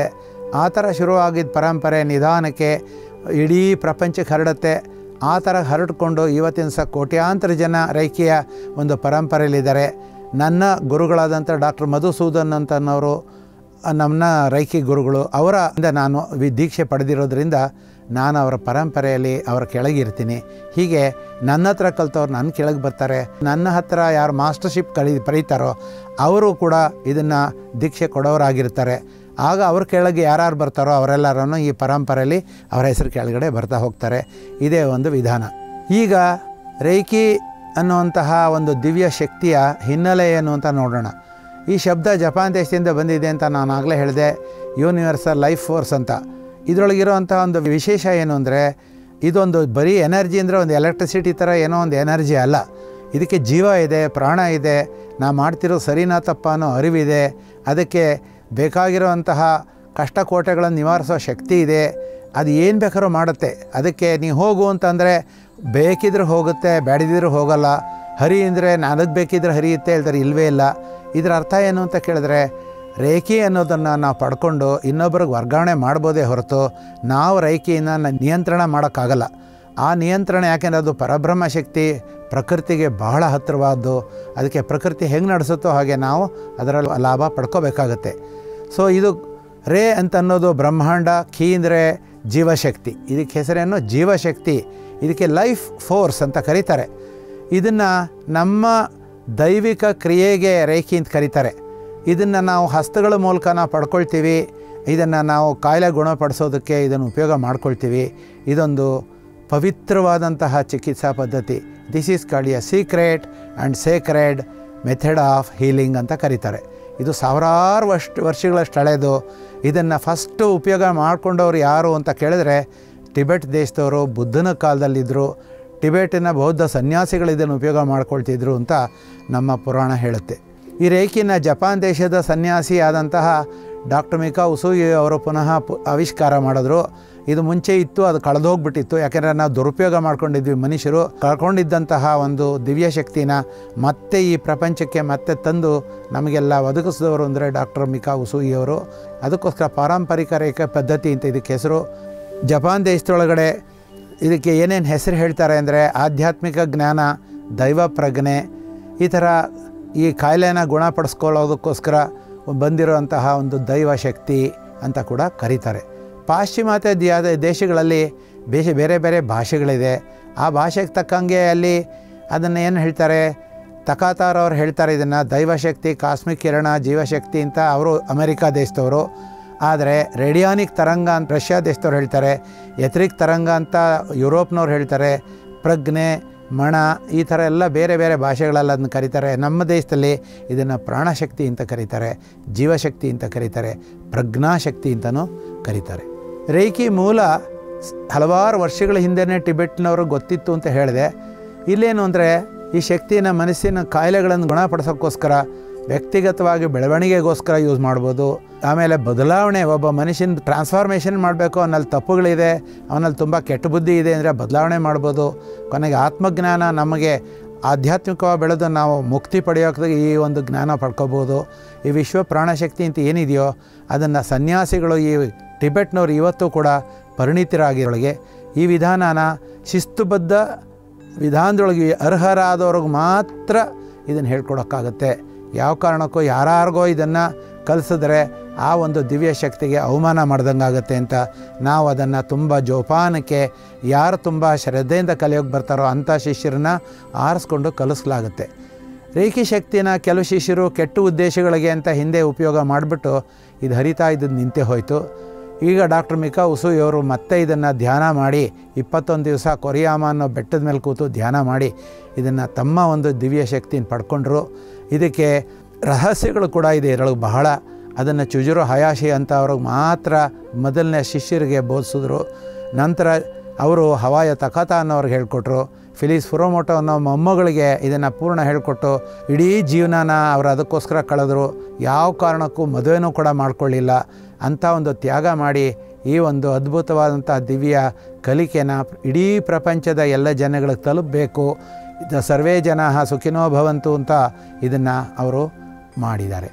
ಆ ಥರ ಶುರುವಾಗಿದ್ದ ಪರಂಪರೆ ನಿಧಾನಕ್ಕೆ ಇಡೀ ಪ್ರಪಂಚಕ್ಕೆ ಹರಡುತ್ತೆ ಆ ಥರ ಹರಡ್ಕೊಂಡು ಇವತ್ತಿನ ಸ ಕೋಟ್ಯಾಂತರ ಜನ ರೈಕಿಯ ಒಂದು ಪರಂಪರೆಯಲ್ಲಿದ್ದಾರೆ ನನ್ನ ಗುರುಗಳಾದಂಥ ಡಾಕ್ಟರ್ ಮಧುಸೂದನ್ ಅಂತನವರು ನನ್ನ ರೈಕಿ ಗುರುಗಳು ಅವರ ಇಂದ ನಾನು ವಿ ದೀಕ್ಷೆ ಪಡೆದಿರೋದ್ರಿಂದ ನಾನು ಅವರ ಪರಂಪರೆಯಲ್ಲಿ ಅವರ ಕೆಳಗಿರ್ತೀನಿ ಹೀಗೆ ನನ್ನ ಹತ್ರ ಕಲ್ತವ್ರು ನನ್ನ ಕೆಳಗೆ ಬರ್ತಾರೆ ನನ್ನ ಹತ್ರ ಯಾರು ಮಾಸ್ಟರ್ಶಿಪ್ ಕಲಿ ಪರೀತಾರೋ ಅವರು ಕೂಡ ಇದನ್ನು ದೀಕ್ಷೆ ಕೊಡೋರಾಗಿರ್ತಾರೆ ಆಗ ಅವ್ರ ಕೆಳಗೆ ಯಾರ್ಯಾರು ಬರ್ತಾರೋ ಅವರೆಲ್ಲರನ್ನು ಈ ಪರಂಪರೆಯಲ್ಲಿ ಅವರ ಹೆಸರು ಕೆಳಗಡೆ ಬರ್ತಾ ಹೋಗ್ತಾರೆ ಇದೇ ಒಂದು ವಿಧಾನ ಈಗ ರೇಖಿ ಅನ್ನುವಂತಹ ಒಂದು ದಿವ್ಯ ಶಕ್ತಿಯ ಹಿನ್ನೆಲೆ ಏನು ಅಂತ ನೋಡೋಣ ಈ ಶಬ್ದ ಜಪಾನ್ ದೇಶದಿಂದ ಬಂದಿದೆ ಅಂತ ನಾನು ಆಗಲೇ ಹೇಳಿದೆ ಯೂನಿವರ್ಸಲ್ ಲೈಫ್ ಫೋರ್ಸ್ ಅಂತ ಇದರೊಳಗಿರುವಂಥ ಒಂದು ವಿಶೇಷ ಏನು ಅಂದರೆ ಇದೊಂದು ಬರೀ ಎನರ್ಜಿ ಅಂದರೆ ಒಂದು ಎಲೆಕ್ಟ್ರಿಸಿಟಿ ಥರ ಏನೋ ಒಂದು ಎನರ್ಜಿ ಅಲ್ಲ ಇದಕ್ಕೆ ಜೀವ ಇದೆ ಪ್ರಾಣ ಇದೆ ನಾ ಮಾಡ್ತಿರೋ ಸರಿನಾ ತಪ್ಪ ಅನ್ನೋ ಅರಿವಿದೆ ಅದಕ್ಕೆ ಬೇಕಾಗಿರುವಂತಹ ಕಷ್ಟಕೋಟೆಗಳನ್ನು ನಿವಾರಿಸೋ ಶಕ್ತಿ ಇದೆ ಅದು ಏನು ಬೇಕಾದ್ರೂ ಮಾಡುತ್ತೆ ಅದಕ್ಕೆ ನೀವು ಹೋಗು ಅಂತಂದರೆ ಬೇಕಿದ್ರೆ ಹೋಗುತ್ತೆ ಬೇಡದಿದ್ರೆ ಹೋಗಲ್ಲ ಹರಿ ಅಂದರೆ ನನಗೆ ಬೇಕಿದ್ರೆ ಹರಿಯುತ್ತೆ ಹೇಳ್ತಾರೆ ಇಲ್ಲವೇ ಇಲ್ಲ ಇದರ ಅರ್ಥ ಏನು ಅಂತ ಕೇಳಿದ್ರೆ ರೇಖಿ ಅನ್ನೋದನ್ನು ನಾವು ಪಡ್ಕೊಂಡು ಇನ್ನೊಬ್ಬರಿಗೆ ವರ್ಗಾವಣೆ ಮಾಡ್ಬೋದೇ ಹೊರತು ನಾವು ರೇಖಿಯನ್ನು ನ- ನಿಯಂತ್ರಣ ಮಾಡೋಕ್ಕಾಗಲ್ಲ ಆ ನಿಯಂತ್ರಣ ಯಾಕೆಂದರೆ ಅದು ಪರಬ್ರಹ್ಮ ಶಕ್ತಿ ಪ್ರಕೃತಿಗೆ ಬಹಳ ಹತ್ತಿರವಾದ್ದು ಅದಕ್ಕೆ ಪ್ರಕೃತಿ ಹೆಂಗೆ ನಡೆಸುತ್ತೋ ಹಾಗೆ ನಾವು ಅದರಲ್ಲಿ ಲಾಭ ಪಡ್ಕೋಬೇಕಾಗತ್ತೆ ಸೊ ಇದು ರೇ ಅಂತ ಅನ್ನೋದು ಬ್ರಹ್ಮಾಂಡ ಖೀ ಅಂದರೆ ಜೀವಶಕ್ತಿ ಇದಕ್ಕೆ ಹೆಸರೇನು ಜೀವಶಕ್ತಿ ಇದಕ್ಕೆ ಲೈಫ್ ಫೋರ್ಸ್ ಅಂತ ಕರೀತಾರೆ ಇದನ್ನು ನಮ್ಮ ದೈವಿಕ ಕ್ರಿಯೆಗೆ ರೇಖಿ ಅಂತ ಕರೀತಾರೆ ಇದನ್ನು ನಾವು ಹಸ್ತಗಳ ಮೂಲಕ ನಾವು ಪಡ್ಕೊಳ್ತೀವಿ ಇದನ್ನು ನಾವು ಕಾಯಿಲೆ ಗುಣಪಡಿಸೋದಕ್ಕೆ ಇದನ್ನು ಉಪಯೋಗ ಮಾಡ್ಕೊಳ್ತೀವಿ ಇದೊಂದು ಪವಿತ್ರವಾದಂತಹ ಚಿಕಿತ್ಸಾ ಪದ್ಧತಿ this is called a secret and sacred method of healing ಅಂತ ಕರೀತಾರೆ ಇದು ಸಾವಿರಾರು ವರ್ಷ ವರ್ಷಗಳಷ್ಟು ಹಳೆಯದು ಇದನ್ನು ಫಸ್ಟು ಉಪಯೋಗ ಮಾಡ್ಕೊಂಡವ್ರು ಯಾರು ಅಂತ ಕೇಳಿದ್ರೆ ಟಿಬೆಟ್ ದೇಶದವರು ಬುದ್ಧನ ಕಾಲದಲ್ಲಿದ್ದರು ಟಿಬೆಟಿನ ಬೌದ್ಧ ಸನ್ಯಾಸಿಗಳು ಇದನ್ನು ಉಪಯೋಗ ಮಾಡ್ಕೊಳ್ತಿದ್ರು ಅಂತ ನಮ್ಮ ಪುರಾಣ ಹೇಳುತ್ತೆ ಈ ರೇಖಿನ ಜಪಾನ್ ದೇಶದ ಸನ್ಯಾಸಿ ಆದಂತಹ ಡಾಕ್ಟರ್ ಮಿಕಾ ಉಸೂಯಿ ಅವರು ಪುನಃ ಪು ಆವಿಷ್ಕಾರ ಮಾಡಿದ್ರು ಇದು ಮುಂಚೆ ಇತ್ತು ಅದು ಕಳೆದೋಗ್ಬಿಟ್ಟಿತ್ತು ಯಾಕೆಂದರೆ ನಾವು ದುರುಪಯೋಗ ಮಾಡ್ಕೊಂಡಿದ್ವಿ ಮನುಷ್ಯರು ಕಳ್ಕೊಂಡಿದ್ದಂತಹ ಒಂದು ದಿವ್ಯ ಶಕ್ತಿನ ಮತ್ತೆ ಈ ಪ್ರಪಂಚಕ್ಕೆ ಮತ್ತೆ ತಂದು ನಮಗೆಲ್ಲ ಒದಗಿಸಿದವರು ಅಂದರೆ ಡಾಕ್ಟರ್ ಮಿಕಾ ಉಸೂಯಿ ಅವರು ಅದಕ್ಕೋಸ್ಕರ ಪಾರಂಪರಿಕ ರೇಖೆ ಪದ್ಧತಿ ಅಂತ ಇದಕ್ಕೆ ಹೆಸರು ಜಪಾನ್ ದೇಶದೊಳಗಡೆ ಇದಕ್ಕೆ ಏನೇನು ಹೆಸರು ಹೇಳ್ತಾರೆ ಅಂದರೆ ಆಧ್ಯಾತ್ಮಿಕ ಜ್ಞಾನ ದೈವ ಪ್ರಜ್ಞೆ ಈ ಥರ ಈ ಕಾಯಿಲೆನ ಗುಣಪಡಿಸ್ಕೊಳ್ಳೋದಕ್ಕೋಸ್ಕರ ಬಂದಿರುವಂತಹ ಒಂದು ದೈವ ಶಕ್ತಿ ಅಂತ ಕೂಡ ಕರೀತಾರೆ ಪಾಶ್ಚಿಮಾತ್ಯ ದ್ಯಾದ ದೇಶಗಳಲ್ಲಿ ಬೇರೆ ಬೇರೆ ಬೇರೆ ಭಾಷೆಗಳಿದೆ ಆ ಭಾಷೆಗೆ ತಕ್ಕಂಗೆ ಅಲ್ಲಿ ಅದನ್ನು ಏನು ಹೇಳ್ತಾರೆ ತಕಾತಾರ್ ಅವ್ರು ಹೇಳ್ತಾರೆ ಇದನ್ನು ದೈವಶಕ್ತಿ ಕಾಸ್ಮಿಕ್ ಕಿರಣ ಜೀವಶಕ್ತಿ ಅಂತ ಅವರು ಅಮೆರಿಕ ದೇಶದವರು ಆದರೆ ರೇಡಿಯಾನಿಕ್ ತರಂಗ ಅಂತ ರಷ್ಯಾ ದೇಶದವ್ರು ಹೇಳ್ತಾರೆ ಎಥ್ರಿಕ್ ತರಂಗ ಅಂತ ಯುರೋಪ್ನವ್ರು ಹೇಳ್ತಾರೆ ಪ್ರಜ್ಞೆ ಮಣ ಈ ಥರ ಎಲ್ಲ ಬೇರೆ ಬೇರೆ ಭಾಷೆಗಳಲ್ಲಿ ಅದನ್ನು ಕರೀತಾರೆ ನಮ್ಮ ದೇಶದಲ್ಲಿ ಇದನ್ನು ಪ್ರಾಣಶಕ್ತಿ ಅಂತ ಕರೀತಾರೆ ಜೀವಶಕ್ತಿ ಅಂತ ಕರೀತಾರೆ ಪ್ರಜ್ಞಾಶಕ್ತಿ ಅಂತಲೂ ಕರೀತಾರೆ ರೇಖಿ ಮೂಲ ಸ್- ಹಲವಾರು ವರ್ಷಗಳ ಹಿಂದೆಯೇ ಟಿಬೆಟ್ನವರು ಗೊತ್ತಿತ್ತು ಅಂತ ಹೇಳಿದೆ ಇಲ್ಲೇನು ಅಂದರೆ ಈ ಶಕ್ತಿನ ಮನಸ್ಸಿನ ಕಾಯಿಲೆಗಳನ್ನು ಗುಣಪಡಿಸೋಕ್ಕೋಸ್ಕರ ವ್ಯಕ್ತಿಗತವಾಗಿ ಬೆಳವಣಿಗೆಗೋಸ್ಕರ ಯೂಸ್ ಮಾಡ್ಬೋದು ಆಮೇಲೆ ಬದಲಾವಣೆ ಒಬ್ಬ ಮನುಷ್ಯನ ಟ್ರಾನ್ಸ್ಫಾರ್ಮೇಷನ್ ಮಾಡಬೇಕು ಅವನಲ್ಲಿ ತಪ್ಪುಗಳಿದೆ ಅವನಲ್ಲಿ ತುಂಬ ಕೆಟ್ಟ ಬುದ್ಧಿ ಇದೆ ಅಂದರೆ ಬದಲಾವಣೆ ಮಾಡ್ಬೋದು ಕೊನೆಗೆ ಆತ್ಮಜ್ಞಾನ ನಮಗೆ ಆಧ್ಯಾತ್ಮಿಕವಾಗಿ ಬೆಳೆದು ನಾವು ಮುಕ್ತಿ ಪಡೆಯೋಕೆ ಈ ಒಂದು ಜ್ಞಾನ ಪಡ್ಕೋಬೋದು ಈ ವಿಶ್ವ ಪ್ರಾಣಶಕ್ತಿ ಅಂತ ಏನಿದೆಯೋ ಅದನ್ನು ಸನ್ಯಾಸಿಗಳು ಈ ಟಿಬೆಟ್ನವ್ರು ಇವತ್ತು ಕೂಡ ಪರಿಣಿತರಾಗಿರೊಳಗೆ ಈ ವಿಧಾನನ ಶಿಸ್ತುಬದ್ಧ ವಿಧಾನದೊಳಗೆ ಅರ್ಹರಾದವ್ರಿಗೆ ಮಾತ್ರ ಇದನ್ನು ಹೇಳ್ಕೊಡೋಕ್ಕಾಗತ್ತೆ ಯಾವ ಕಾರಣಕ್ಕೂ ಯಾರ್ಯಾರಿಗೋ ಇದನ್ನು ಕಲಿಸಿದ್ರೆ ಆ ಒಂದು ದಿವ್ಯ ಶಕ್ತಿಗೆ ಅವಮಾನ ಮಾಡ್ದಂಗಾಗತ್ತೆ ಅಂತ ನಾವು ಅದನ್ನು ತುಂಬ ಜೋಪಾನಕ್ಕೆ ಯಾರು ತುಂಬ ಶ್ರದ್ಧೆಯಿಂದ ಕಲಿಯೋಕೆ ಬರ್ತಾರೋ ಅಂಥ ಶಿಷ್ಯರನ್ನ ಆರಿಸ್ಕೊಂಡು ಕಲಿಸ್ಲಾಗುತ್ತೆ ರೇಖಿ ಶಕ್ತಿನ ಕೆಲವು ಶಿಷ್ಯರು ಕೆಟ್ಟ ಉದ್ದೇಶಗಳಿಗೆ ಅಂತ ಹಿಂದೆ ಉಪಯೋಗ ಮಾಡಿಬಿಟ್ಟು ಇದು ಹರಿತಾ ಇದ್ದದ್ದು ನಿಂತೇ ಹೋಯಿತು ಈಗ ಡಾಕ್ಟರ್ ಮಿಕಾ ಉಸುಯಿಯವರು ಮತ್ತೆ ಇದನ್ನು ಧ್ಯಾನ ಮಾಡಿ ಇಪ್ಪತ್ತೊಂದು ದಿವಸ ಕೊರಿಯಾಮ ಅನ್ನೋ ಬೆಟ್ಟದ ಮೇಲೆ ಕೂತು ಧ್ಯಾನ ಮಾಡಿ ಇದನ್ನು ತಮ್ಮ ಒಂದು ದಿವ್ಯ ಶಕ್ತಿನ ಪಡ್ಕೊಂಡ್ರು ಇದಕ್ಕೆ ರಹಸ್ಯಗಳು ಕೂಡ ಇದೆ ಇದರೊಳಗೆ ಬಹಳ ಅದನ್ನು ಚುಜುರು ಹಯಾಶಿ ಅಂತ ಅವ್ರಿಗೆ ಮಾತ್ರ ಮೊದಲನೇ ಶಿಷ್ಯರಿಗೆ ಬೋಧಿಸಿದ್ರು ನಂತರ ಅವರು ಹವಾಯ ತಕತ ಅನ್ನೋರ್ಗೆ ಹೇಳ್ಕೊಟ್ರು ಫಿಲಿಸ್ ಫುರೋಮೋಟೋ ಅನ್ನೋ ಮೊಮ್ಮಗಳಿಗೆ ಇದನ್ನು ಪೂರ್ಣ ಹೇಳಿಕೊಟ್ಟು ಇಡೀ ಜೀವನನ ಅವರು ಅದಕ್ಕೋಸ್ಕರ ಕಳೆದ್ರು ಯಾವ ಕಾರಣಕ್ಕೂ ಮದುವೆನೂ ಕೂಡ ಮಾಡ್ಕೊಳ್ಳಿಲ್ಲ ಅಂಥ ಒಂದು ತ್ಯಾಗ ಮಾಡಿ ಈ ಒಂದು ಅದ್ಭುತವಾದಂಥ ದಿವ್ಯ ಕಲಿಕೆನ ಇಡೀ ಪ್ರಪಂಚದ ಎಲ್ಲ ಜನಗಳಿಗೆ ತಲುಪಬೇಕು ಇದು ಸರ್ವೇ ಜನ ಸುಖಿನೋ ಭವಂತು ಅಂತ ಇದನ್ನು ಅವರು ಮಾಡಿದ್ದಾರೆ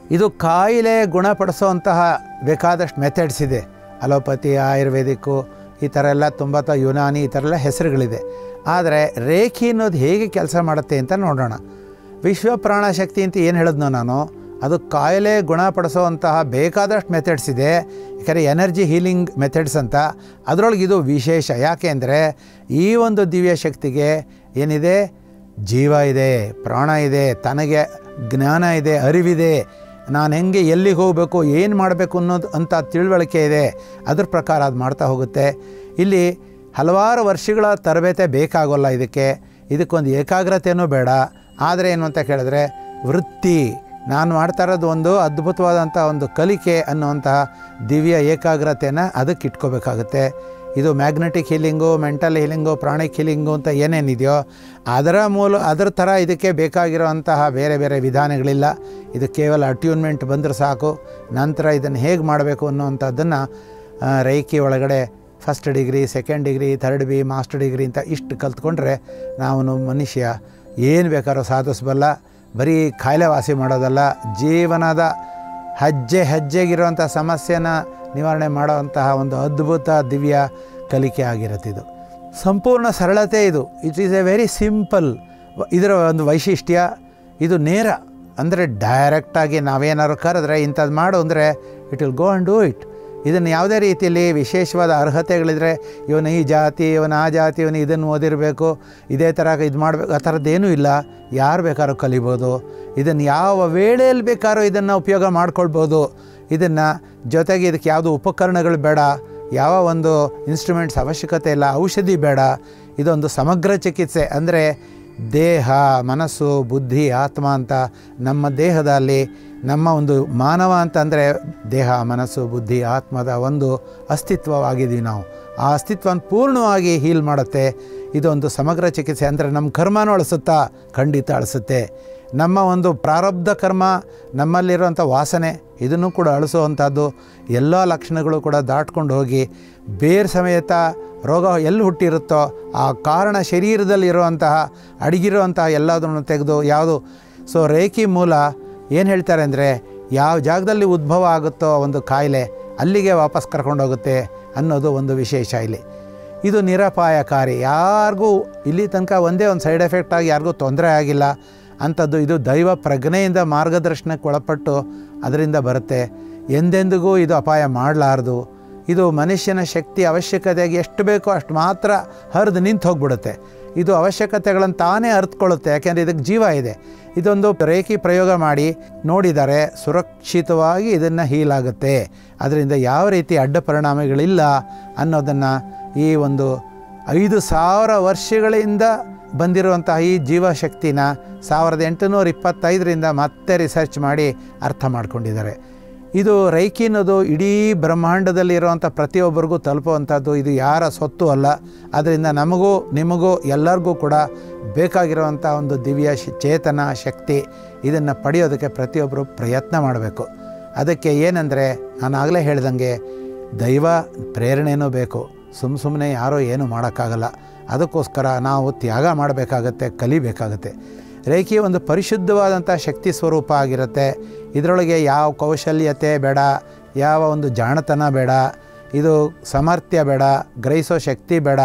ಇದು ಕಾಯಿಲೆ ಗುಣಪಡಿಸುವಂತಹ ಬೇಕಾದಷ್ಟು ಮೆಥಡ್ಸ್ ಇದೆ ಅಲೋಪತಿ ಆಯುರ್ವೇದಿಕ್ಕು ಈ ಥರ ಎಲ್ಲ ತುಂಬ ತ ಯುನಾನಿ ಈ ಥರ ಎಲ್ಲ ಹೆಸರುಗಳಿದೆ ಆದರೆ ರೇಖಿ ಅನ್ನೋದು ಹೇಗೆ ಕೆಲಸ ಮಾಡುತ್ತೆ ಅಂತ ನೋಡೋಣ ವಿಶ್ವ ಪ್ರಾಣಶಕ್ತಿ ಅಂತ ಏನು ಹೇಳಿದ್ನೋ ನಾನು ಅದು ಕಾಯಿಲೆ ಗುಣಪಡಿಸುವಂತಹ ಬೇಕಾದಷ್ಟು ಮೆಥಡ್ಸ್ ಇದೆ ಯಾಕಂದರೆ ಎನರ್ಜಿ ಹೀಲಿಂಗ್ ಮೆಥಡ್ಸ್ ಅಂತ ಅದರೊಳಗೆ ಇದು ವಿಶೇಷ ಯಾಕೆ ಅಂದರೆ ಈ ಒಂದು ದಿವ್ಯ ಶಕ್ತಿಗೆ ಏನಿದೆ ಜೀವ ಇದೆ ಪ್ರಾಣ ಇದೆ ತನಗೆ ಜ್ಞಾನ ಇದೆ ಅರಿವಿದೆ ನಾನು ಹೆಂಗೆ ಎಲ್ಲಿಗೆ ಹೋಗಬೇಕು ಏನು ಮಾಡಬೇಕು ಅನ್ನೋದು ಅಂತ ತಿಳುವಳಿಕೆ ಇದೆ ಅದ್ರ ಪ್ರಕಾರ ಅದು ಮಾಡ್ತಾ ಹೋಗುತ್ತೆ ಇಲ್ಲಿ ಹಲವಾರು ವರ್ಷಗಳ ತರಬೇತಿ ಬೇಕಾಗೋಲ್ಲ ಇದಕ್ಕೆ ಇದಕ್ಕೊಂದು ಏಕಾಗ್ರತೆಯೂ ಬೇಡ ಆದರೆ ಏನು ಅಂತ ಕೇಳಿದ್ರೆ ವೃತ್ತಿ ನಾನು ಮಾಡ್ತಾ ಇರೋದು ಒಂದು ಅದ್ಭುತವಾದಂಥ ಒಂದು ಕಲಿಕೆ ಅನ್ನುವಂತಹ ದಿವ್ಯ ಏಕಾಗ್ರತೆನ ಅದಕ್ಕೆ ಇಟ್ಕೋಬೇಕಾಗುತ್ತೆ ಇದು magnetic healing mental healing pranic healing ಅಂತ ಏನೇನಿದೆಯೋ ಅದರ ಮೂಲ ಅದರ ಥರ ಇದಕ್ಕೆ ಬೇಕಾಗಿರುವಂತಹ ಬೇರೆ ಬೇರೆ ವಿಧಾನಗಳಿಲ್ಲ ಇದು ಕೇವಲ ಅಟ್ಯೂನ್ಮೆಂಟ್ ಬಂದರೆ ಸಾಕು ನಂತರ ಇದನ್ನು ಹೇಗೆ ಮಾಡಬೇಕು ಅನ್ನುವಂಥದ್ದನ್ನು ರೈಕಿ ಒಳಗಡೆ first degree second degree third B master degree ಅಂತ ಇಷ್ಟು ಕಲ್ತ್ಕೊಂಡ್ರೆ ನಾವು ಮನುಷ್ಯ ಏನು ಬೇಕಾದ್ರೂ ಸಾಧಿಸಬಲ್ಲ ಬರೀ ಕಾಯಿಲೆ ವಾಸಿ ಮಾಡೋದಲ್ಲ ಜೀವನದ ಹೆಜ್ಜೆ ಹೆಜ್ಜೆಗಿರುವಂಥ ಸಮಸ್ಯೆನ ನಿವಾರಣೆ ಮಾಡುವಂತಹ ಒಂದು ಅದ್ಭುತ ದಿವ್ಯ ಕಲಿಕೆ ಆಗಿರುತ್ತೆ ಇದು ಸಂಪೂರ್ಣ ಸರಳತೆ ಇದು it is a very simple ಇದರ ಒಂದು ವೈಶಿಷ್ಟ್ಯ ಇದು ನೇರ ಅಂದರೆ ಡೈರೆಕ್ಟಾಗಿ ನಾವೇನಾದ್ರು ಕರೆದ್ರೆ ಇಂಥದ್ದು ಮಾಡು ಅಂದರೆ it will go and do it ಇದನ್ನು ಯಾವುದೇ ರೀತಿಯಲ್ಲಿ ವಿಶೇಷವಾದ ಅರ್ಹತೆಗಳಿದ್ರೆ ಇವನು ಈ ಜಾತಿ ಇವನು ಆ ಜಾತಿ ಇವನು ಇದನ್ನು ಓದಿರಬೇಕು ಇದೇ ಥರ ಇದು ಮಾಡಬೇಕು ಆ ಥರದ್ದೇನೂ ಇಲ್ಲ ಯಾರು ಬೇಕಾದ್ರೂ ಕಲಿಬೋದು ಇದನ್ನು ಯಾವ ವೇಳೆಯಲ್ಲಿ ಬೇಕಾದ್ರೂ ಇದನ್ನು ಉಪಯೋಗ ಮಾಡ್ಕೊಳ್ಬೋದು ಇದನ್ನು ಜೊತೆಗೆ ಇದಕ್ಕೆ ಯಾವುದು ಉಪಕರಣಗಳು ಬೇಡ ಯಾವ ಒಂದು ಇನ್ಸ್ಟ್ರೂಮೆಂಟ್ಸ್ ಅವಶ್ಯಕತೆ ಇಲ್ಲ ಔಷಧಿ ಬೇಡ ಇದೊಂದು ಸಮಗ್ರ ಚಿಕಿತ್ಸೆ ಅಂದರೆ ದೇಹ ಮನಸ್ಸು ಬುದ್ಧಿ ಆತ್ಮ ಅಂತ ನಮ್ಮ ದೇಹದಲ್ಲಿ ನಮ್ಮ ಒಂದು ಮಾನವ ಅಂತಂದರೆ ದೇಹ ಮನಸ್ಸು ಬುದ್ಧಿ ಆತ್ಮದ ಒಂದು ಅಸ್ತಿತ್ವವಾಗಿದ್ದೀವಿ ನಾವು ಆ ಅಸ್ತಿತ್ವನ ಪೂರ್ಣವಾಗಿ ಹೀಲ್ ಮಾಡುತ್ತೆ ಇದೊಂದು ಸಮಗ್ರ ಚಿಕಿತ್ಸೆ ಅಂದರೆ ನಮ್ಮ ಕರ್ಮನೂ ಅಳಿಸುತ್ತಾ ಖಂಡಿತ ಅಳಿಸುತ್ತೆ ನಮ್ಮ ಒಂದು ಪ್ರಾರಬ್ಧ ಕರ್ಮ ನಮ್ಮಲ್ಲಿರುವಂಥ ವಾಸನೆ ಇದನ್ನು ಕೂಡ ಅಳಿಸುವಂಥದ್ದು ಎಲ್ಲ ಲಕ್ಷಣಗಳು ಕೂಡ ದಾಟ್ಕೊಂಡು ಹೋಗಿ ಬೇರೆ ಸಮೇತ ರೋಗ ಎಲ್ಲಿ ಹುಟ್ಟಿರುತ್ತೋ ಆ ಕಾರಣ ಶರೀರದಲ್ಲಿರುವಂತಹ ಅಡಗಿರುವಂತಹ ಎಲ್ಲದನ್ನು ತೆಗೆದು ಯಾವುದು ಸೊ ರೇಖಿ ಮೂಲ ಏನು ಹೇಳ್ತಾರೆ ಅಂದರೆ ಯಾವ ಜಾಗದಲ್ಲಿ ಉದ್ಭವ ಆಗುತ್ತೋ ಒಂದು ಕಾಯಿಲೆ ಅಲ್ಲಿಗೆ ವಾಪಸ್ ಕರ್ಕೊಂಡೋಗುತ್ತೆ ಅನ್ನೋದು ಒಂದು ವಿಶೇಷ ಇಲ್ಲಿ ಇದು ನಿರಪಾಯಕಾರಿ ಯಾರಿಗೂ ಇಲ್ಲಿ ತನಕ ಒಂದೇ ಒಂದು ಸೈಡ್ ಎಫೆಕ್ಟ್ ಆಗಿ ಯಾರಿಗೂ ತೊಂದರೆ ಆಗಿಲ್ಲ ಅಂಥದ್ದು ಇದು ದೈವ ಪ್ರಜ್ಞೆಯಿಂದ ಮಾರ್ಗದರ್ಶನಕ್ಕೆ ಒಳಪಟ್ಟು ಅದರಿಂದ ಬರುತ್ತೆ ಎಂದೆಂದಿಗೂ ಇದು ಅಪಾಯ ಮಾಡಲಾರ್ದು ಇದು ಮನುಷ್ಯನ ಶಕ್ತಿ ಅವಶ್ಯಕತೆಗೆ ಎಷ್ಟು ಬೇಕೋ ಅಷ್ಟು ಮಾತ್ರ ಹರಿದು ನಿಂತು ಹೋಗ್ಬಿಡುತ್ತೆ ಇದು ಅವಶ್ಯಕತೆಗಳನ್ನು ತಾನೇ ಅರ್ಥಕೊಳ್ಳುತ್ತೆ ಯಾಕೆಂದರೆ ಇದಕ್ಕೆ ಜೀವ ಇದೆ ಇದೊಂದು ರೇಖಿ ಪ್ರಯೋಗ ಮಾಡಿ ನೋಡಿದರೆ ಸುರಕ್ಷಿತವಾಗಿ ಇದನ್ನು ಹೀಲ್ ಆಗುತ್ತೆ ಅದರಿಂದ ಯಾವ ರೀತಿ ಅಡ್ಡ ಪರಿಣಾಮಗಳಿಲ್ಲ ಅನ್ನೋದನ್ನು ಈ ಒಂದು ಐದು ಸಾವಿರ ವರ್ಷಗಳಿಂದ ಬಂದಿರುವಂತಹ ಈ ಜೀವಶಕ್ತಿನ ಸಾವಿರದ ಎಂಟುನೂರ ಇಪ್ಪತ್ತೈದರಿಂದ ಮತ್ತೆ ರಿಸರ್ಚ್ ಮಾಡಿ ಅರ್ಥ ಮಾಡ್ಕೊಂಡಿದ್ದಾರೆ ಇದು ರೈಕಿ ಅನ್ನೋದು ಇಡೀ ಬ್ರಹ್ಮಾಂಡದಲ್ಲಿ ಇರುವಂಥ ಪ್ರತಿಯೊಬ್ಬರಿಗೂ ತಲುಪುವಂಥದ್ದು ಇದು ಯಾರ ಸೊತ್ತು ಅಲ್ಲ ಅದರಿಂದ ನಮಗೂ ನಿಮಗೂ ಎಲ್ಲರಿಗೂ ಕೂಡ ಬೇಕಾಗಿರುವಂಥ ಒಂದು ದಿವ್ಯ ಶ್- ಚೇತನ ಶಕ್ತಿ ಇದನ್ನು ಪಡೆಯೋದಕ್ಕೆ ಪ್ರತಿಯೊಬ್ಬರು ಪ್ರಯತ್ನ ಮಾಡಬೇಕು ಅದಕ್ಕೆ ಏನಂದರೆ ನಾನು ಆಗಲೇ ಹೇಳ್ದಂಗೆ ದೈವ ಪ್ರೇರಣೆನೂ ಬೇಕು ಸುಮ್ಮ ಸುಮ್ಮನೆ ಯಾರೋ ಏನೂ ಮಾಡೋಕ್ಕಾಗಲ್ಲ ಅದಕ್ಕೋಸ್ಕರ ನಾವು ತ್ಯಾಗ ಮಾಡಬೇಕಾಗತ್ತೆ ಕಲಿಬೇಕಾಗತ್ತೆ ರೇಖಿ ಒಂದು ಪರಿಶುದ್ಧವಾದಂಥ ಶಕ್ತಿ ಸ್ವರೂಪ ಆಗಿರುತ್ತೆ ಇದರೊಳಗೆ ಯಾವ ಕೌಶಲ್ಯತೆ ಬೇಡ ಯಾವ ಒಂದು ಜಾಣತನ ಬೇಡ ಇದು ಸಾಮರ್ಥ್ಯ ಬೇಡ ಗ್ರಹಿಸೋ ಶಕ್ತಿ ಬೇಡ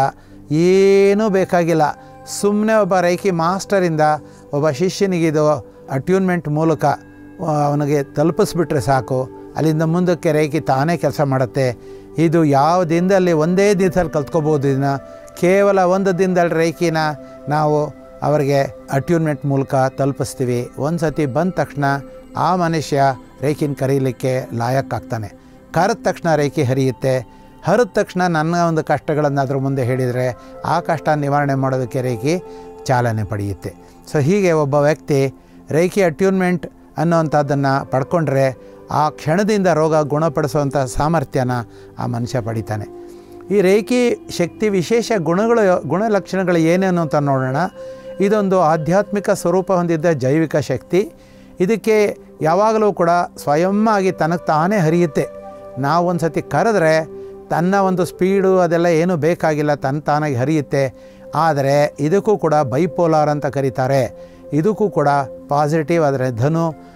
ಏನೂ ಬೇಕಾಗಿಲ್ಲ ಸುಮ್ಮನೆ ಒಬ್ಬ ರೇಖಿ ಮಾಸ್ಟರಿಂದ ಒಬ್ಬ ಶಿಷ್ಯನಿಗಿದು ಅಟ್ಯೂನ್ಮೆಂಟ್ ಮೂಲಕ ಆ, ಅವನಿಗೆ ತಲುಪಿಸ್ಬಿಟ್ರೆ ಸಾಕು ಅಲ್ಲಿಂದ ಮುಂದಕ್ಕೆ ರೇಖಿ ತಾನೇ ಕೆಲಸ ಮಾಡುತ್ತೆ ಇದು ಯಾವ ದಿನದಲ್ಲಿ ಒಂದೇ ದಿನದಲ್ಲಿ ಕಲ್ತ್ಕೋಬೋದು ಇದನ್ನು ಕೇವಲ ಒಂದು ದಿನದಲ್ಲಿ ರೇಖಿನ ನಾವು ಅವರಿಗೆ ಅಟ್ಯೂನ್ಮೆಂಟ್ ಮೂಲಕ ತಲುಪಿಸ್ತೀವಿ ಒಂದು ಸತಿ ಬಂದ ತಕ್ಷಣ ಆ ಮನುಷ್ಯ ರೇಖಿನ ಕರೀಲಿಕ್ಕೆ ಲಾಯಕ್ಕಾಗ್ತಾನೆ ಕರೆದ ತಕ್ಷಣ ರೇಖಿ ಹರಿಯುತ್ತೆ ಹರಿದ ತಕ್ಷಣ ನನ್ನ ಒಂದು ಕಷ್ಟಗಳನ್ನು ಅದ್ರ ಮುಂದೆ ಹೇಳಿದರೆ ಆ ಕಷ್ಟ ನಿವಾರಣೆ ಮಾಡೋದಕ್ಕೆ ರೇಖಿ ಚಾಲನೆ ಪಡೆಯುತ್ತೆ ಸೊ ಹೀಗೆ ಒಬ್ಬ ವ್ಯಕ್ತಿ ರೇಖಿ ಅಟ್ಯೂನ್ಮೆಂಟ್ ಅನ್ನೋವಂಥದ್ದನ್ನು ಪಡ್ಕೊಂಡ್ರೆ ಆ ಕ್ಷಣದಿಂದ ರೋಗ ಗುಣಪಡಿಸುವಂಥ ಸಾಮರ್ಥ್ಯನ ಆ ಮನುಷ್ಯ ಪಡಿತಾನೆ ಈ ರೇಖಿ ಶಕ್ತಿ ವಿಶೇಷ ಗುಣಗಳು ಗುಣಲಕ್ಷಣಗಳು ಏನೇನು ಅಂತ ನೋಡೋಣ ಇದೊಂದು ಆಧ್ಯಾತ್ಮಿಕ ಸ್ವರೂಪ ಹೊಂದಿದ್ದ ಜೈವಿಕ ಶಕ್ತಿ ಇದಕ್ಕೆ ಯಾವಾಗಲೂ ಕೂಡ ಸ್ವಯಂ ಆಗಿ ತನಗೆ ತಾನೇ ಹರಿಯುತ್ತೆ ನಾವು ಒಂದು ಸತಿ ಕರೆದ್ರೆ ತನ್ನ ಒಂದು ಸ್ಪೀಡು ಅದೆಲ್ಲ ಏನೂ ಬೇಕಾಗಿಲ್ಲ ತನ್ನ ತಾನಾಗಿ ಹರಿಯುತ್ತೆ ಆದರೆ ಇದಕ್ಕೂ ಕೂಡ ಬೈಪೋಲಾರ್ ಅಂತ ಕರೀತಾರೆ ಇದಕ್ಕೂ ಕೂಡ ಪಾಸಿಟಿವ್ ಆದರೆ ಧನು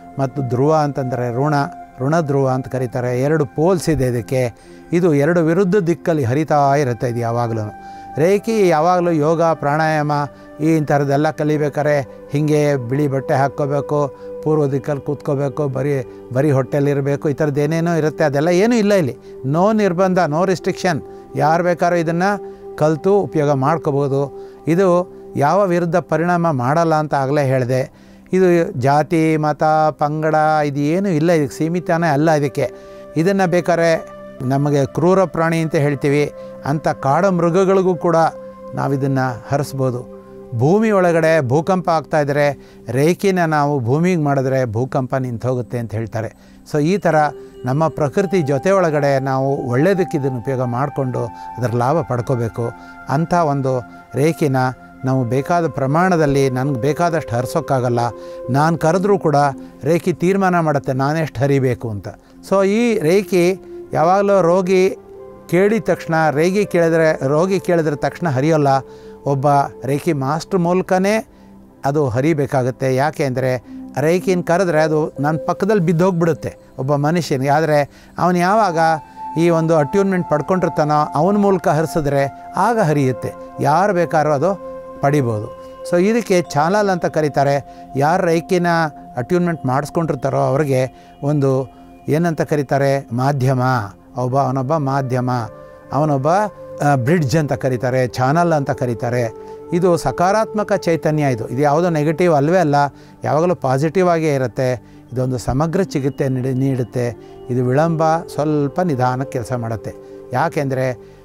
ಮತ್ತು ಧ್ರುವ ಅಂತಂದರೆ ಋಣ ಋಣ ಧ್ರುವ ಅಂತ ಕರೀತಾರೆ ಎರಡು ಪೋಲ್ಸ್ ಇದೆ ಇದಕ್ಕೆ ಇದು ಎರಡು ವಿರುದ್ಧ ದಿಕ್ಕಲ್ಲಿ ಹರಿತಾ ಇರುತ್ತೆ ಇದು ಯಾವಾಗಲೂ ರೇಖಿ ಯಾವಾಗಲೂ ಯೋಗ ಪ್ರಾಣಾಯಾಮ ಈ ಇಂಥರದ್ದೆಲ್ಲ ಕಲಿಬೇಕಾರೆ ಹೀಗೆ ಬಿಳಿ ಬಟ್ಟೆ ಹಾಕ್ಕೋಬೇಕು ಪೂರ್ವ ದಿಕ್ಕಲ್ಲಿ ಕೂತ್ಕೋಬೇಕು ಬರೀ ಬರೀ ಹೊಟ್ಟೆಲಿರಬೇಕು ಈ ಥರದ್ದು ಏನೇನೋ ಇರುತ್ತೆ ಅದೆಲ್ಲ ಏನೂ ಇಲ್ಲ ಇಲ್ಲಿ ನೋ ನಿರ್ಬಂಧ ನೋ ರಿಸ್ಟ್ರಿಕ್ಷನ್ ಯಾರು ಬೇಕಾದ್ರೂ ಇದನ್ನು ಕಲಿತು ಉಪಯೋಗ ಮಾಡ್ಕೋಬೋದು ಇದು ಯಾವ ವಿರುದ್ಧ ಪರಿಣಾಮ ಮಾಡಲ್ಲ ಅಂತ ಆಗಲೇ ಹೇಳಿದೆ ಇದು ಜಾತಿ ಮತ ಪಂಗಡ ಇದು ಏನೂ ಇಲ್ಲ ಇದಕ್ಕೆ ಸೀಮಿತನೇ ಅಲ್ಲ ಇದಕ್ಕೆ ಇದನ್ನು ಬೇಕಾದ್ರೆ ನಮಗೆ ಕ್ರೂರ ಪ್ರಾಣಿ ಅಂತ ಹೇಳ್ತೀವಿ ಅಂಥ ಕಾಡು ಮೃಗಗಳಿಗೂ ಕೂಡ ನಾವಿದನ್ನು ಹರಿಸ್ಬೋದು ಭೂಮಿ ಒಳಗಡೆ ಭೂಕಂಪ ಆಗ್ತಾಯಿದ್ರೆ ರೇಖಿನ ನಾವು ಭೂಮಿಗೆ ಮಾಡಿದ್ರೆ ಭೂಕಂಪ ನಿಂತು ಹೋಗುತ್ತೆ ಅಂತ ಹೇಳ್ತಾರೆ ಸೊ ಈ ಥರ ನಮ್ಮ ಪ್ರಕೃತಿ ಜೊತೆ ಒಳಗಡೆ ನಾವು ಒಳ್ಳೆಯದಕ್ಕೆ ಇದನ್ನು ಉಪಯೋಗ ಮಾಡಿಕೊಂಡು ಅದರ ಲಾಭ ಪಡ್ಕೋಬೇಕು ಅಂಥ ಒಂದು ರೇಖಿನ ನಾವು ಬೇಕಾದ ಪ್ರಮಾಣದಲ್ಲಿ ನನಗೆ ಬೇಕಾದಷ್ಟು ಹರಿಸೋಕ್ಕಾಗಲ್ಲ ನಾನು ಕರೆದ್ರೂ ಕೂಡ ರೇಖಿ ತೀರ್ಮಾನ ಮಾಡುತ್ತೆ ನಾನೆಷ್ಟು ಹರಿಬೇಕು ಅಂತ ಸೊ ಈ ರೇಖಿ ಯಾವಾಗಲೂ ರೋಗಿ ಕೇಳಿದ ತಕ್ಷಣ ರೇಗಿ ಕೇಳಿದ್ರೆ ರೋಗಿ ಕೇಳಿದ್ರೆ ತಕ್ಷಣ ಹರಿಯೋಲ್ಲ ಒಬ್ಬ ರೇಖಿ ಮಾಸ್ಟ್ರ್ ಮೂಲಕನೇ ಅದು ಹರಿಬೇಕಾಗುತ್ತೆ ಯಾಕೆ ಅಂದರೆ ರೇಖಿನ ಕರೆದ್ರೆ ಅದು ನನ್ನ ಪಕ್ಕದಲ್ಲಿ ಬಿದ್ದೋಗ್ಬಿಡುತ್ತೆ ಒಬ್ಬ ಮನುಷ್ಯನಿಗೆ ಆದರೆ ಅವನು ಯಾವಾಗ ಈ ಒಂದು ಅಟ್ಯೂನ್ಮೆಂಟ್ ಪಡ್ಕೊಂಡಿರ್ತಾನೋ ಅವನ ಮೂಲಕ ಹರಿಸಿದ್ರೆ ಆಗ ಹರಿಯುತ್ತೆ ಯಾರು ಬೇಕಾದ್ರೂ ಅದು ಪಡಿಬೋದು ಸೊ ಇದಕ್ಕೆ ಚಾನಲ್ ಅಂತ ಕರೀತಾರೆ ಯಾರು ರೈಕಿನ ಅಟ್ಯೂನ್ಮೆಂಟ್ ಮಾಡಿಸ್ಕೊಂಡಿರ್ತಾರೋ ಅವ್ರಿಗೆ ಒಂದು ಏನಂತ ಕರೀತಾರೆ ಮಾಧ್ಯಮ ಒಬ್ಬ ಅವನೊಬ್ಬ ಮಾಧ್ಯಮ ಅವನೊಬ್ಬ ಬ್ರಿಡ್ಜ್ ಅಂತ ಕರೀತಾರೆ ಚಾನಲ್ ಅಂತ ಕರೀತಾರೆ ಇದು ಸಕಾರಾತ್ಮಕ ಚೈತನ್ಯ ಇದು ಇದು ಯಾವುದೋ ನೆಗೆಟಿವ್ ಅಲ್ವೇ ಅಲ್ಲ ಯಾವಾಗಲೂ ಪಾಸಿಟಿವ್ ಆಗೇ ಇರುತ್ತೆ ಇದೊಂದು ಸಮಗ್ರ ಚಿಕಿತ್ಸೆ ನೀಡಿ ನೀಡುತ್ತೆ ಇದು ವಿಳಂಬ ಸ್ವಲ್ಪ ನಿಧಾನಕ್ಕೆ ಕೆಲಸ ಮಾಡುತ್ತೆ ಯಾಕೆಂದರೆ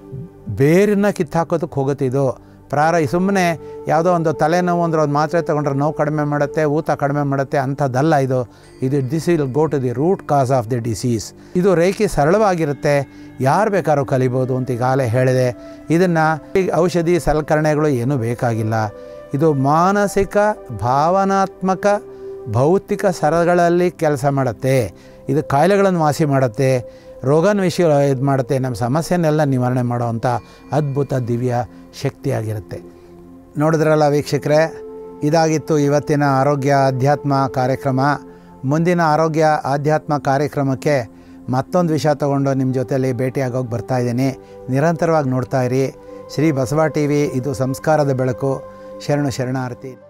ಬೇರನ್ನ ಕಿತ್ತಾಕೋದಕ್ಕೆ ಹೋಗುತ್ತೆ ಇದು ಪ್ರಾರ ಸುಮ್ಮನೆ ಯಾವುದೋ ಒಂದು ತಲೆನೋವು ಅಂದ್ರೆ ಒಂದು ಮಾತ್ರೆ ತೊಗೊಂಡ್ರೆ ನೋವು ಕಡಿಮೆ ಮಾಡುತ್ತೆ ಊತ ಕಡಿಮೆ ಮಾಡುತ್ತೆ ಅಂಥದ್ದಲ್ಲ ಇದು ಇದು this will go to the root cause of the disease ಇದು ರೇಖೆ ಸರಳವಾಗಿರುತ್ತೆ ಯಾರು ಬೇಕಾದ್ರೂ ಕಲಿಬೋದು ಅಂತ ಈಗಾಗಲೇ ಹೇಳಿದೆ ಇದನ್ನು ಔಷಧಿ ಸಲಕರಣೆಗಳು ಏನೂ ಬೇಕಾಗಿಲ್ಲ ಇದು ಮಾನಸಿಕ ಭಾವನಾತ್ಮಕ ಭೌತಿಕ ಸರಗಳಲ್ಲಿ ಕೆಲಸ ಮಾಡುತ್ತೆ ಇದು ಕಾಯಿಲೆಗಳನ್ನು ವಾಸಿ ಮಾಡುತ್ತೆ ರೋಗನ ವಿಷಯ ಇದು ಮಾಡುತ್ತೆ ನಮ್ಮ ಸಮಸ್ಯೆನೆಲ್ಲ ನಿವಾರಣೆ ಮಾಡೋವಂಥ ಅದ್ಭುತ ದಿವ್ಯ ಶಕ್ತಿಯಾಗಿರುತ್ತೆ ನೋಡಿದ್ರಲ್ಲ ವೀಕ್ಷಕರೇ ಇದಾಗಿತ್ತು ಇವತ್ತಿನ ಆರೋಗ್ಯ ಅಧ್ಯಾತ್ಮ ಕಾರ್ಯಕ್ರಮ ಮುಂದಿನ ಆರೋಗ್ಯ ಆಧ್ಯಾತ್ಮ ಕಾರ್ಯಕ್ರಮಕ್ಕೆ ಮತ್ತೊಂದು ವಿಷಯ ತಗೊಂಡು ನಿಮ್ಮ ಜೊತೆಯಲ್ಲಿ ಭೇಟಿಯಾಗೋಗಿ ಬರ್ತಾಯಿದ್ದೀನಿ ನಿರಂತರವಾಗಿ ನೋಡ್ತಾ ಇರಿ ಶ್ರೀ ಬಸವ ಟಿ ವಿ ಇದು ಸಂಸ್ಕಾರದ ಬೆಳಕು ಶರಣು ಶರಣಾರ್ಥಿ